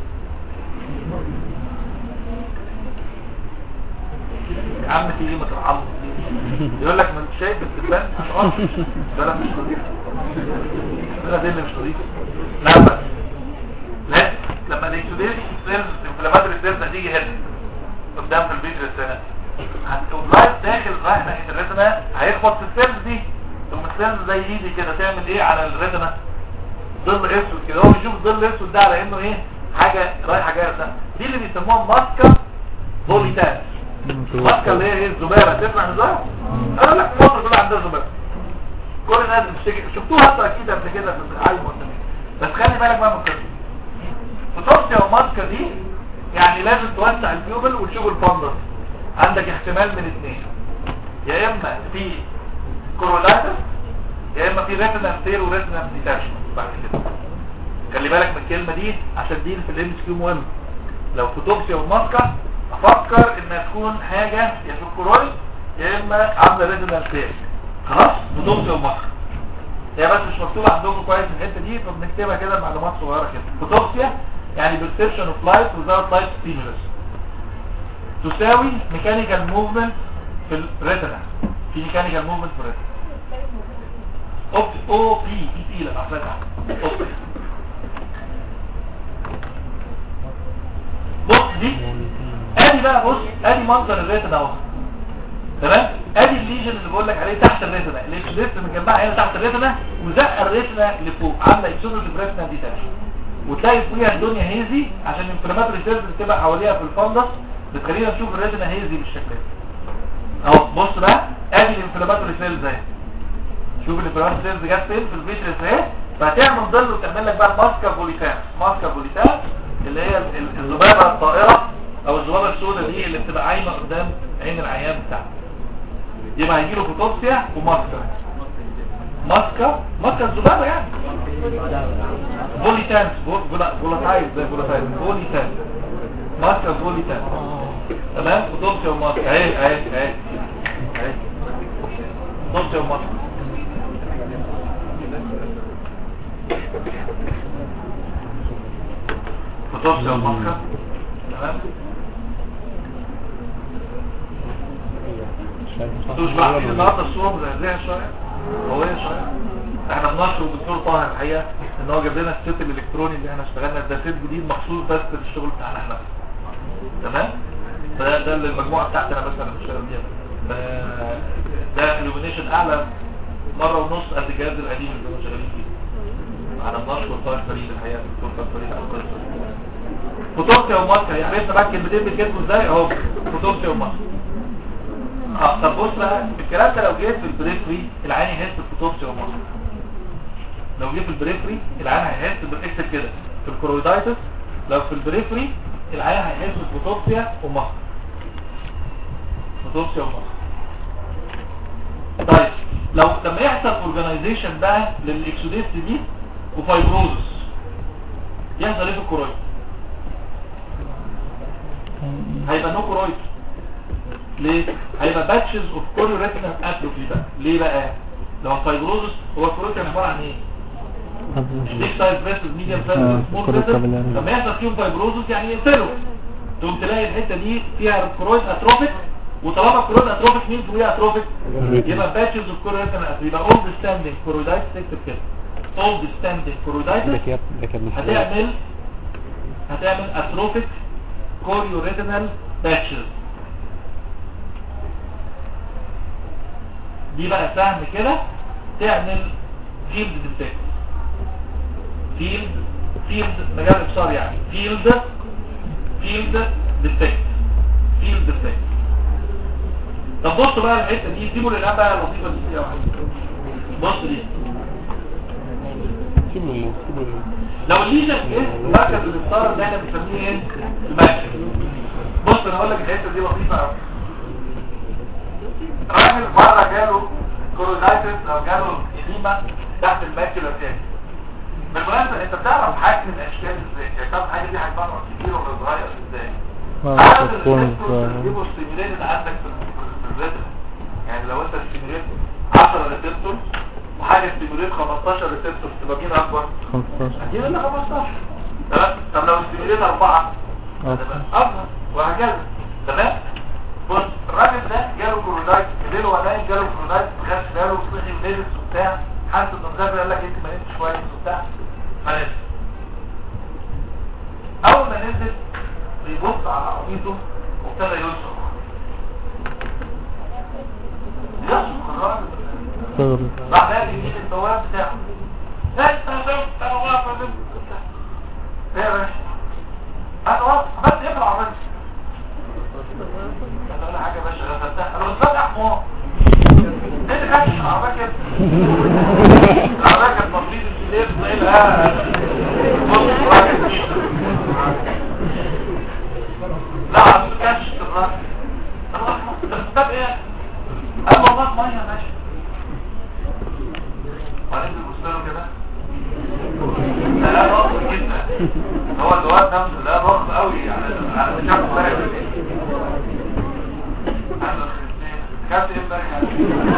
يا عم في ايه ما ترحمه يقول لك ما انت شايف الدبان هتقص ده مش نظيف ده ده اللي مش نظيف لا بس لا لما الاكسوديس سيلز انفلاماتوري سيلز هتيجي هنا قدام في الفيديو السنه اللايف داخل رايح ناحيه الريتنا هيخبط في السيلز دي ثم السيلز زي ايدي كده تعمل ايه على الريتنا ظل اسود كده هو بيشوف ظل اسود ده على انه ايه حاجه رايحه جايه ده دي اللي بيسموها ماسكه بوليتاس الماسكه اللي هي ايه الذبابه تسمع الذبابه اقول لك مصر كلها عندها ذبابه كل الناس بتشتكي شفتوها انتوا اكيد قبل كده في العالم والتمرين بس خلي بالك بقى من القصه فطرتي او ماسكه دي يعني لازم توسع البيوبل وتشوف الفندس عندك احتمال من اثنين يا اما في كورولايتس يا اما في ريتنا تير وريتنا ديتاشمنت بعد كده خلي بالك من الكلمه دي عشان دي في الام كيو مهم لو فوتوكسيا وماسكه افكر انها تكون حاجه يا في الكورويد يا اما عامله ريتنا تير خلاص فوتوكسيا وماسكه هي بس مش مكتوبه عندكم كويس الحته دي فبنكتبها كده معلومات صغيره كده فوتوكسيا يعني perception of light without light stimulus تساوي mechanical movement في الريتنا في mechanical movement في الريتنا اوب او بي اي تقيله احسنها اوب بص دي ادي بقى بص ادي منظر الريتنا اهو تمام ادي الليجن اللي بقول لك عليه تحت الريتنا اللي لسه مجمعه هنا تحت الريتنا وزق الريتنا لفوق عامله اكسودوس الريتنا دي تاني وتلاقي فيها الدنيا هيزي عشان الانفلاماتوري سيلز اللي بتبقى حواليها في الفندس بتخلينا نشوف الريتنا هيزي بالشكل ده اهو بص بقى ادي الانفلاماتوري سيلز اهي شوف الانفلاماتوري سيلز جت فين في الفيتريس اهي فهتعمل ظل وتعمل لك بقى الماسكا بوليتان ماسكا بوليتان اللي هي ال- ال- الذبابه الطائره او الذبابه السوداء دي اللي بتبقى عايمه قدام عين العيان بتاعها يبقى هيجيله فوتوبسيا وماسكا ماسكا ماسكا الذبابه يعني بوليتانس فولاتايل زي فولاتايل بوليتانس ماسكا بوليتانس تمام فوتوبسيا وماسكا اهي اهي اهي اهي فوتوبسيا وماسكا فوتوبسيا وماسكا تمام مش بقى عارفين النهارده الصوره مزعزعه شويه قويه شويه احنا بنشكر الدكتور طاهر الحقيقه ان هو جاب لنا الست الالكتروني اللي احنا اشتغلنا ده ست جديد مخصوص بس للشغل بتاعنا احنا تمام فده ده اللي المجموعه بتاعتنا بس انا بشتغل بيها ده- ده illumination اعلى مره ونص قد الجهاز القديم اللي كنا شغالين فيه انا بنشكر طاهر فريد الحقيقه الدكتور طاهر فريد على القصه دي فوتوبسيا وماسكا يعني عرفنا بقى الكلمتين بيتكتبوا ازاي اهو فوتوبسيا وماسكا اه طب بص بقى الكلام ده لو جيت في البريفري العين يحس بالفوتوبسيا وماسكا لو جه في البريفري العين هيحس بالاكتب كده في الكرويدايتس لو في البريفري العين هيحس بفوتوبسيا وماسكا فوتوبسيا وماسكا طيب لو لما يحصل اورجانيزيشن بقى للاكسوديست دي وفايبروزس يحصل ايه في الكرويد هيبقى نو كرويد ليه هيبقى باتشز اوف كوريو ريتنا اتروفي بقى ليه بقى لو فايبروزس هو الكرويد كان عباره عن ايه بيج سايز فيرسز ميديم سايز آه، سمول كرة فيرسز كابيلاري. لما يحصل فيهم فايبروزس يعني يقتلوا تقوم تلاقي الحته دي فيها كرويد اتروفيك وطالما كرويد اتروفيك مين فيها اتروفيك يبقى باتشز اوف كوريو ريتنا يبقى اولد ستاندنج كورويدايتس تكتب كده اولد ستاندنج ده كورويدايتس كده ده كده مش هتعمل هتعمل اتروفيك كوريو ريتينال باتشز دي بقى سهم كده تعمل فيلد ديتكت فيلد فيلد مجال ابصار يعني فيلد فيلد ديتكت فيلد ديتكت طب بصوا بقى الحته دي سيبوا للان بقى اللطيفه دي فيها واحده بص دي سيبه له سيبه له لو الليجن ايه مركز الابصار اللي احنا بنسميه ايه المركز بص انا اقول لك الحته دي لطيفه قوي راجل مره جاله كورونايتس او جاله اديمه تحت الماكيولا تاني بالمناسبه انت بتعرف حجم الاشكال ازاي يعني تعرف الحاجه دي حجمها كبير ولا صغير ازاي ما عدد تكون الريسبتورز اللي بيبقوا ستيميوليتد عندك في ال- في الريتنا يعني لو انت ستيميوليت 10 ريسبتورز وحاجه ستيموليت 15 ريسبتور تبقى مين اكبر 15 اكيد اللي 15 تمام طب لو ستيموليت 4 أكبر. اكبر وهكذا تمام بص الراجل ده جاله كورونايت ليله ونايم جاله كورونايت ما خدش باله صحي ولبس وبتاع حاسس انه مسافر قال لك انت ما نمتش كويس وبتاع فنزل اول ما نزل بيبص على عربيته وابتدى يصرخ يصرخ الراجل استغرب راح نادي يجيب البواب بتاعه لا انت شفت انا واقف ايه يا باشا انا واقف بس اقفل العربيه انت ولا حاجه يا باشا غسلتها انا غسلت حمار انت كاتش العربيه كده العربيه كانت مريض الليل تلاقيها بص راجل لا عم كاتش الراجل انا واقف انت غسلت ايه قال والله ميه ماشي وبعدين بيبص له كده لا ضخم جدا هو الواد نفسه لا ضخم قوي يعني انا مش عارف امبارح ايه انا كانت ايه امبارح يعني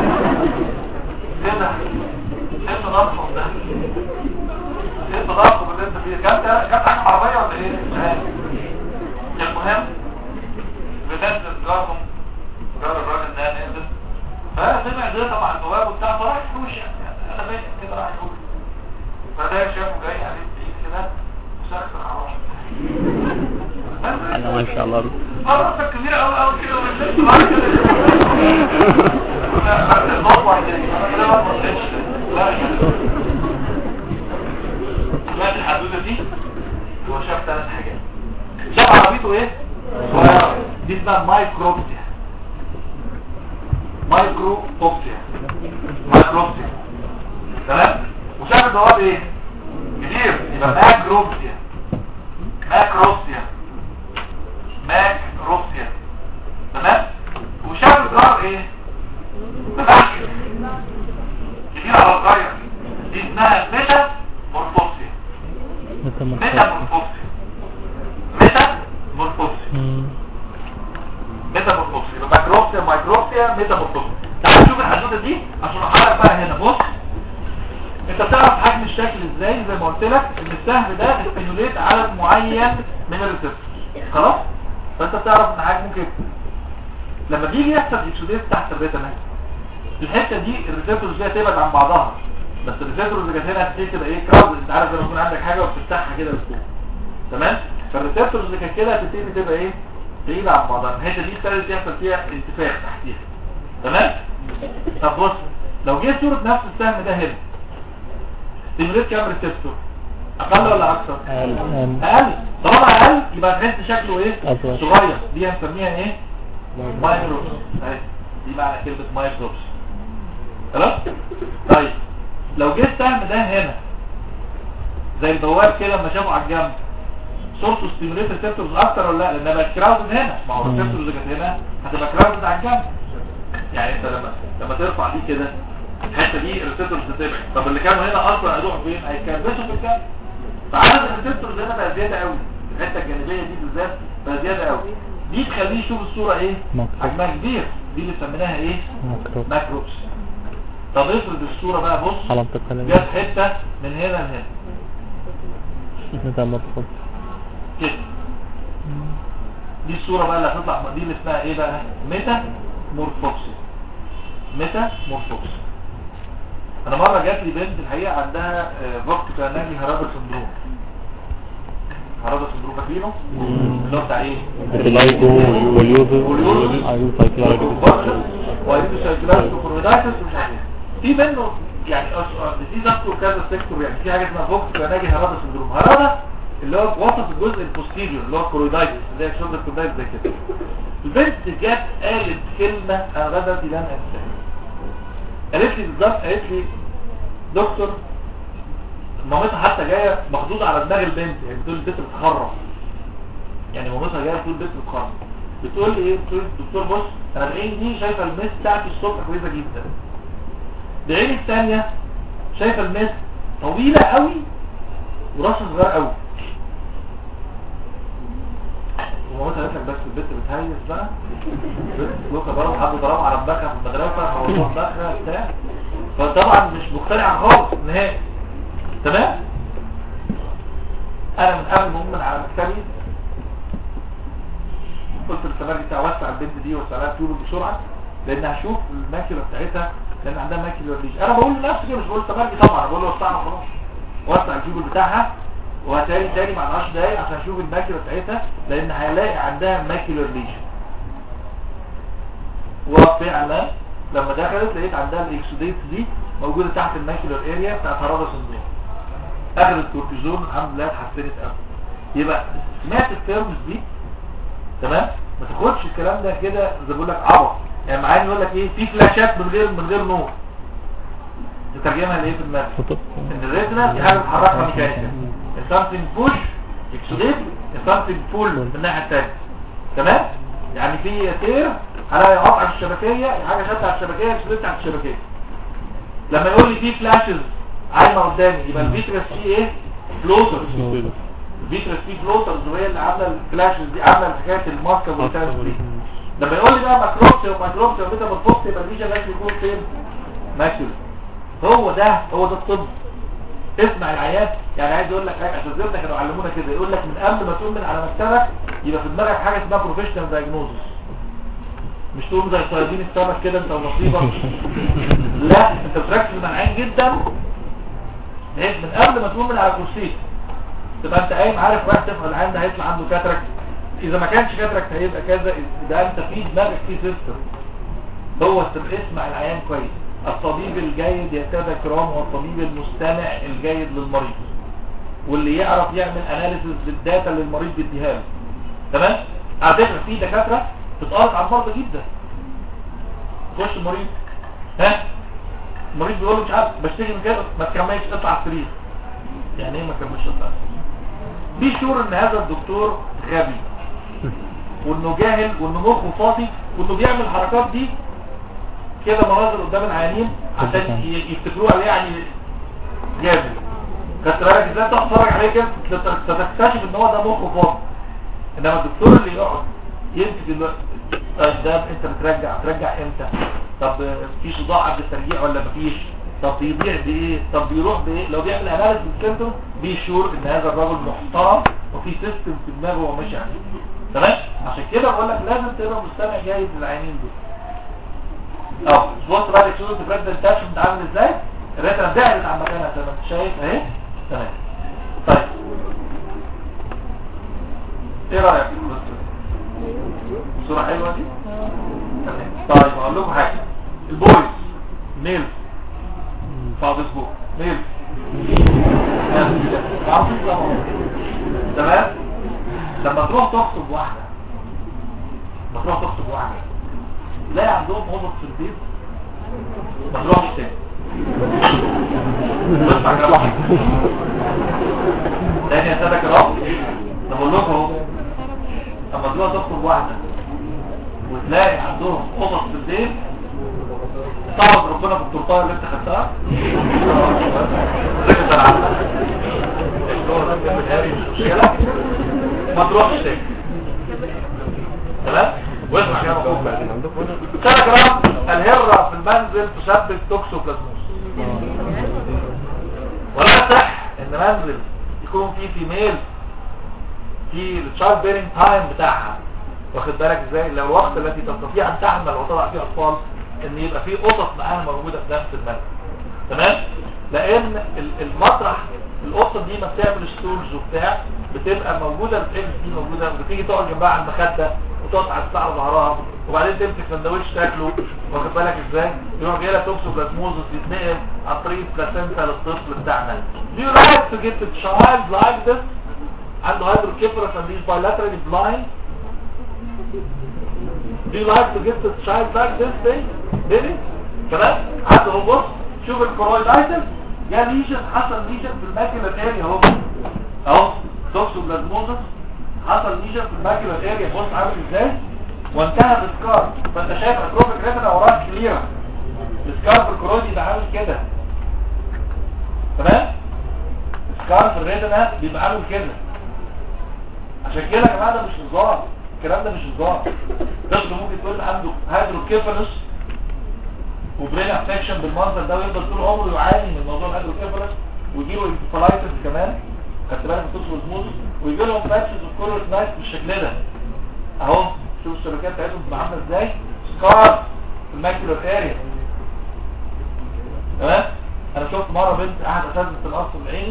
كده ايه التضخم ده ايه التضخم اللي انت فيه كانت كانت عندك عربيه ولا ايه مش عارف المهم بتنزل تجارهم تجار الراجل ده نزل فسمع ده طبعا البواب وبتاع فراح يحوش يعني انا باين كده راح يحوش فده شافه جاي عليه بعيد كده وسخن على أنا ما شاء الله مرة كبيرة أوي أوي كده ومشيت بعد كده لا بعد الضوء يعني أنا ما بصيتش لا سمعت الحدودة دي هو شاف ثلاث حاجات شاف عربيته ايه؟ صغيرة دي اسمها مايكروبسيا مايكروبسيا مايكروبسيا تمام وشاف الضوء ايه؟ كتير يبقى ماكروبسيا ماكروبسيا ماك روسيا تمام وشاف الجار ايه متحكم كبير على الغاية دي اسمها ميتا مورفوسيا متى ميتا مورفوسيا ميتا مورفوسيا مم. ميتا مورفوسيا يبقى ماكروسيا مايكروسيا ميتا مورفوسيا تعال نشوف الحدوته دي عشان احرك بقى هنا بص انت بتعرف حجم الشكل ازاي زي ما قلت لك ان السهم ده استيموليت عدد معين من الريسبتورز خلاص فانت بتعرف ان حجمه كده لما بيجي يحصل اكسوديس تحت الريتنا الحته دي الريسبتورز دي هتبعد عن بعضها بس الريسبتورز اللي جت هنا هتبتدي تبقى ايه كراود انت عارف لما يكون عندك حاجه وبتفتحها كده لفوق تمام فالريسبتورز اللي كانت كده هتبتدي تبقى ايه بعيده عن بعضها الحته دي ابتدت يحصل فيها انتفاخ تحتيها تمام طب بص لو جه صوره نفس السهم ده هنا ستيموليت كام ريسبتور اقل ولا اكثر أقل. أقل. اقل طالما اقل يبقى تحس شكله ايه أصغر. صغير دي هنسميها ايه مايكروبس اهي دي معنى كلمه مايكروبس خلاص طيب لو جه السهم ده هنا زي البواب كده لما شافه على الجنب صورته ستيموليت ريسبتورز اكتر ولا لا لان بقى كراودد هنا ما هو مم. الريسبتورز اللي كانت هنا هتبقى كراودد على الجنب يعني انت لما لما ترفع دي كده الحته دي الريسبتورز بتبعد طب اللي كانوا هنا اصلا هيروحوا فين هيتكبسوا في الجنب فعدد الريسبتورز هنا بقى زياده قوي الحته الجانبيه دي بالذات بقى زياده قوي دي تخليه يشوف الصوره ايه ماكرو. حجمها كبير دي اللي سميناها ايه ماكرو ماكروبس طب افرض الصوره بقى بص على انتقال جت حته من هنا لهنا متى مدخل كده دي الصورة بقى اللي هتطلع دي اللي اسمها ايه بقى ميتا مورفوكسي ميتا مورفوكسي انا مرة جات لي بنت الحقيقة عندها آه، فوكت كانالي هرابر سندروم هرابر سندروم فاكرينه اللي هو بتاع ايه اللايكو واليوزو ايوه سايكلايكو وهيبقى سيركلاريس وكورونيدايتس ومش عارف ايه في منه يعني ديزيز اذكر كذا سيكتور يعني في حاجه اسمها فوكس كانالي هرابر سندروم هرابر اللي هو وسط الجزء البوستيريور اللي هو الكورونيدايتس زي شولدر كورونيدايتس زي كده البنت جت قالت كلمه انا لغايه دلوقتي لن انساها قالت لي بالظبط قالت لي دكتور مامتها حتى جايه مخضوضه على دماغ البنت يعني بتقول البنت بتخرف يعني مامتها جايه تقول البنت بتخرف بتقول لي ايه بتقول لي دكتور بص انا بعين دي شايفه المس بتاعتي الصبح كويسه جدا بعين الثانيه شايفه المس طويله قوي وراسها صغير قوي ومامتها قالت لك بس البنت بتهيس بقى البنت لوكا بقى حد ضربها على دماغها في المدرسه هو ضرب دماغها بتاع فطبعا مش مقتنع خالص نهائي تمام انا من قبل ما اؤمن على مكتبي قلت للسماري بتاع وسع البنت دي وسع لها تيوب بسرعه لان هشوف الماكيولا بتاعتها لان عندها ماكيولا ليج انا بقول لنفسي كده مش بقول للسماري طبعا أنا بقول له وسعها خلاص وسع التيوب بتاعها وهتاني تاني مع 10 دقايق عشان اشوف الماكيولا بتاعتها لان هيلاقي عندها ماكيولا ليج وفعلا لما دخلت لقيت عندها الاكسوديت دي موجوده تحت الماكيولار اريا بتاعت هرادة سندروم اخذت كورتيزون الحمد لله اتحسنت قوي يبقى سمعت التيرمز دي تمام ما تاخدش الكلام ده كده زي بقول لك عبط يعني معاني يقول لك ايه في فلاشات من غير من غير نور تترجمها لايه في دماغك خطط ان الريتنا دي حاجه بتحركها ميكانيكا something push اكسوديت something pull من الناحيه الثانيه تمام يعني في تير هلاقي قطع في الشبكيه حاجه شد على الشبكيه اكسوديت على الشبكيه لما يقول لي في فلاشز عايمه قدامي يبقى الفيترس فيه ايه فلوترز الفيترس فيه فلوترز وهي اللي عامله الفلاشز دي عامله حكايه الماسكه والتانس دي لما يقول لي بقى ماكروبسي وماكروبسي وبيتا بالفوكس يبقى الفيجن لازم يكون فين ماكيول هو ده هو ده الطب اسمع العيان يعني عايز اقول لك حاجه عشان زي كانوا علمونا كده يقول لك من قبل ما تؤمن على مكتبك يبقى في دماغك حاجه اسمها بروفيشنال دايجنوزس مش تقوم زي صيادين السمك كده انت ونصيبك لا انت بتركز مع العين جدا ليه؟ من قبل ما تؤمن على كرسيك تبقى انت قايم عارف واحد تفهم العين ده هيطلع عنده كاتراكت اذا ما كانش كاتراكت هيبقى كذا ده انت في دماغك في سيستم هو تبقى اسمع العيان كويس الطبيب الجيد يا ساده الكرام هو الطبيب المستمع الجيد للمريض واللي يعرف يعمل اناليسيس بالداتا اللي المريض بيديها له تمام على فكره في دكاتره بتقارب على المرضى جدا خش المريض ها المريض بيقول له مش عارف بشتكي من كده ما تكملش اطلع على السرير يعني ايه ما تكملش اطلع على السرير دي شعور ان هذا الدكتور غبي وانه جاهل وانه مخه فاضي وانه بيعمل الحركات دي كده مناظر قدام العيانين عشان ي- يفتكروها عليه يعني جامد خدت بالك ازاي تقعد تتفرج عليه كده تت- تكتشف ان هو ده مخه فاضي انما الدكتور اللي يقعد يمسك الوقت طيب ده انت بترجع ترجع امتى طب في صداع قبل الترجيع ولا مفيش طب بيضيع بايه طب بيروح بايه لو بيعمل اناليسيس سيمتوم بيشور ان هذا الرجل محترم وفي سيستم في دماغه هو ماشي عليه تمام عشان كده بقول لك لازم تبقى مستمع جيد للعينين دول اه بص بقى الاكسودوس بريد انتاشمنت عامل ازاي الريتنا بعدت عن مكانها زي ما انت شايف اهي تمام طيب ايه رايك في القصه صوره حلوه دي تمام طيب اقول لكم حاجه البويز ميل بعد اسبوع ميل تمام لما تروح تخطب واحده لما تروح تخطب واحده تلاقي عندهم قطط في البيت ما تروحش تاني بسمع كلام تاني يا سادة كرام انا بقول لكم اهو اما تروح تخطب واحده وتلاقي عندهم قطط في البيت تعرف ربنا في التورتايه اللي انت خدتها ذكر العالم ما تروحش تاني تمام واسمع كلام اخوك بقى سنة كرام الهرة في المنزل تسبب توكسوبلازموس ولا صح ان منزل يكون فيه فيميل في التشايلد بيرنج تايم بتاعها واخد بالك ازاي لو الوقت التي تستطيع ان تحمل وتضع فيه اطفال ان يبقى فيه قطط معاها موجوده في نفس المنزل تمام لان ال- المطرح القطه دي ما بتعمل ستولز وبتاع بتبقى موجوده الاكس دي موجوده وبتيجي تقعد جنبها على المخده وتقعد على الساعه ظهرها وبعدين تمسك سندوتش تاكله واخد بالك ازاي يروح جاي لها توكسوبلازموزس يتنقل عن طريق البلاسنتا للطفل بتاعنا Do you like to get the child like this عنده hydrocephalus and he's bilaterally blind Do you like to get the child like this thing baby تمام عنده هو بص شوف الكورويدايتس جا ليجن حصل ليجن في الماكيولار اريا اهو اهو توكسوبلازموزس حصل ليجن في الماكيولار اريا بص عامل ازاي وانتهى بسكار فانت شايف اتروفيك ريتنا وراك كليرة السكار في الكرويد يبقى عامل كده تمام السكار في الريتنا بيبقى عامل كده عشان كده يا جماعه ده مش هزار الكلام ده مش هزار طفل ممكن تقول عنده هيدروكيفالوس وبرين افكشن بالمنظر ده ويفضل طول عمره يعاني من موضوع الهيدروكيفالس ويجيله انفلايتس كمان خدت بالك من توكسو اوزموزس ويجي لهم باتشز اوف كورس نايت بالشكل ده اهو شوف الشبكات بتاعتهم بتبقى عامله ازاي سكار في الماكيولار اريا تمام انا شفت مره بنت احد اساتذه القصر العيني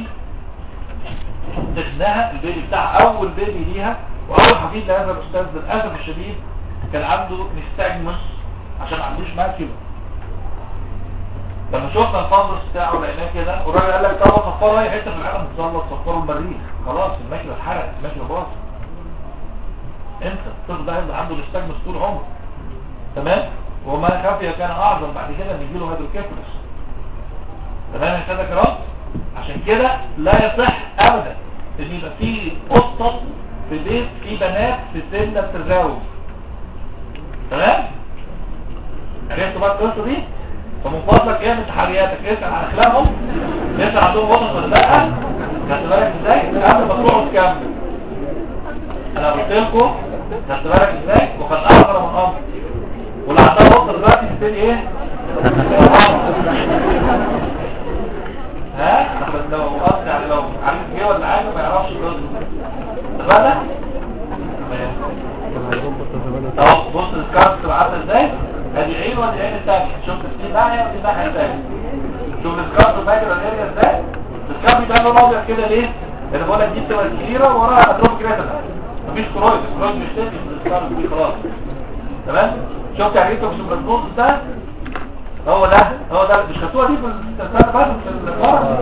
ابنها البيبي بتاعها اول بيبي ليها واول حفيد لهذا الاستاذ للاسف الشديد كان عنده نستاجمس عشان ما عندوش ماكيولا لما شفنا الفندس بتاعه لقيناه كده والراجل قال لك طب صفره اي حته في العالم بتظلط صفره المريخ خلاص الماكيولا اتحرقت الماكيولا باظت امتى الطفل ده هيبقى عنده نستاجمس طول عمره تمام وما خافيا كان اعظم بعد كده ان يجيله هيدروكيفالس تمام يا ساده كرام عشان كده لا يصح ابدا ان يبقى في قطه في بيت في بنات في سن التزاوج تمام عرفتوا بقى القصه دي فمن فضلك ايه من تحرياتك اسال عن اخلاقهم اسال عندهم قطط ولا لا خدت بالك ازاي قبل ما تروحوا تكمل انا قلت لكم خدت بالك ازاي وقد اخر من امر واللي عندها قطه دلوقتي تبتدي ايه ها بس لو قصدي يعني لو عارف ايه ولا حاجه ما يعرفش القصه اتفقنا اهو بص الكارت بتبقى عامله ازاي ادي عين وادي عين الثانيه شفت دي ناحيه ودي الناحيه الثانيه شوف الكارت فاكر الاريا ازاي الكارت ده لونه ابيض كده ليه انا بقول لك دي بتبقى كبيره وراها اتروف كريتنا مفيش كرويد الكرويد مش تاني في الكارت دي خلاص تمام شفت يعني انت مش مربوط ده هو ده هو ده مش خدتوها دي في السنة بس في الفرع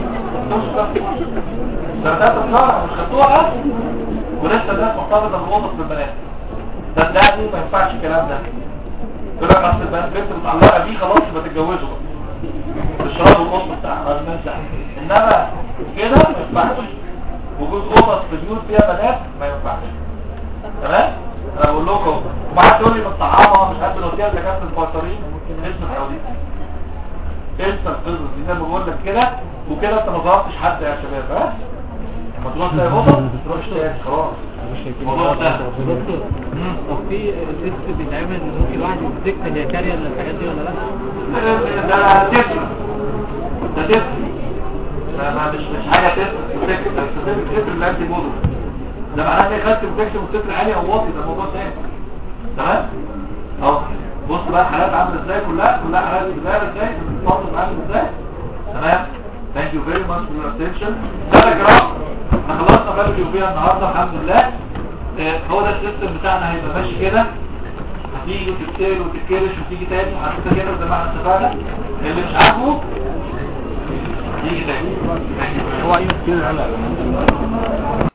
سنتات الفرع مش خدتوها ولسه الناس مرتبطة بالوسط بالبنات ده ده دي ما ينفعش الكلام ده تقول لك اصل البنات بنت متعلقة بيه خلاص يبقى تتجوزوا بقى تشربوا الوسط بتاعها لازم نمسح انما كده ما ينفعش وجود قطط في بيوت فيها بنات ما ينفعش تمام انا بقول لكم وما حد يقول لي مستعامه مش قد الاوتيل ده كانت البطارين اسم الحواديت اسم القصص دي زي ما بقول لك كده وكده انت ما ضربتش حد يا شباب ها لما تروح تلاقي قطط تروح تشتري خلاص الموضوع ده طب في تيست بيتعمل ممكن الواحد يديكت هي كارير للحاجات دي ولا لا؟ ده تفرق ده تفرق ما ما مش مش حاجه تفرق تفرق ده تفرق الانتي بودر ده معناه ان خدت بروتكشن وصفر عالي او واطي ده موضوع تاني تمام اهو بص بقى الحالات عامله ازاي كلها كلها حالات ازاي ازاي بتتفاضل عامل ازاي تمام ثانك يو فيري ماتش فور يور اتنشن ده جرام احنا خلصنا بقى اليوبيا النهارده الحمد لله آه، هو ده السيستم بتاعنا هيبقى ماشي كده هتيجي وتتسال وتتكرش وتيجي تاني وهتبقى كده زي ما احنا اتفقنا اللي مش عاجبه يجي تاني هو ايه كده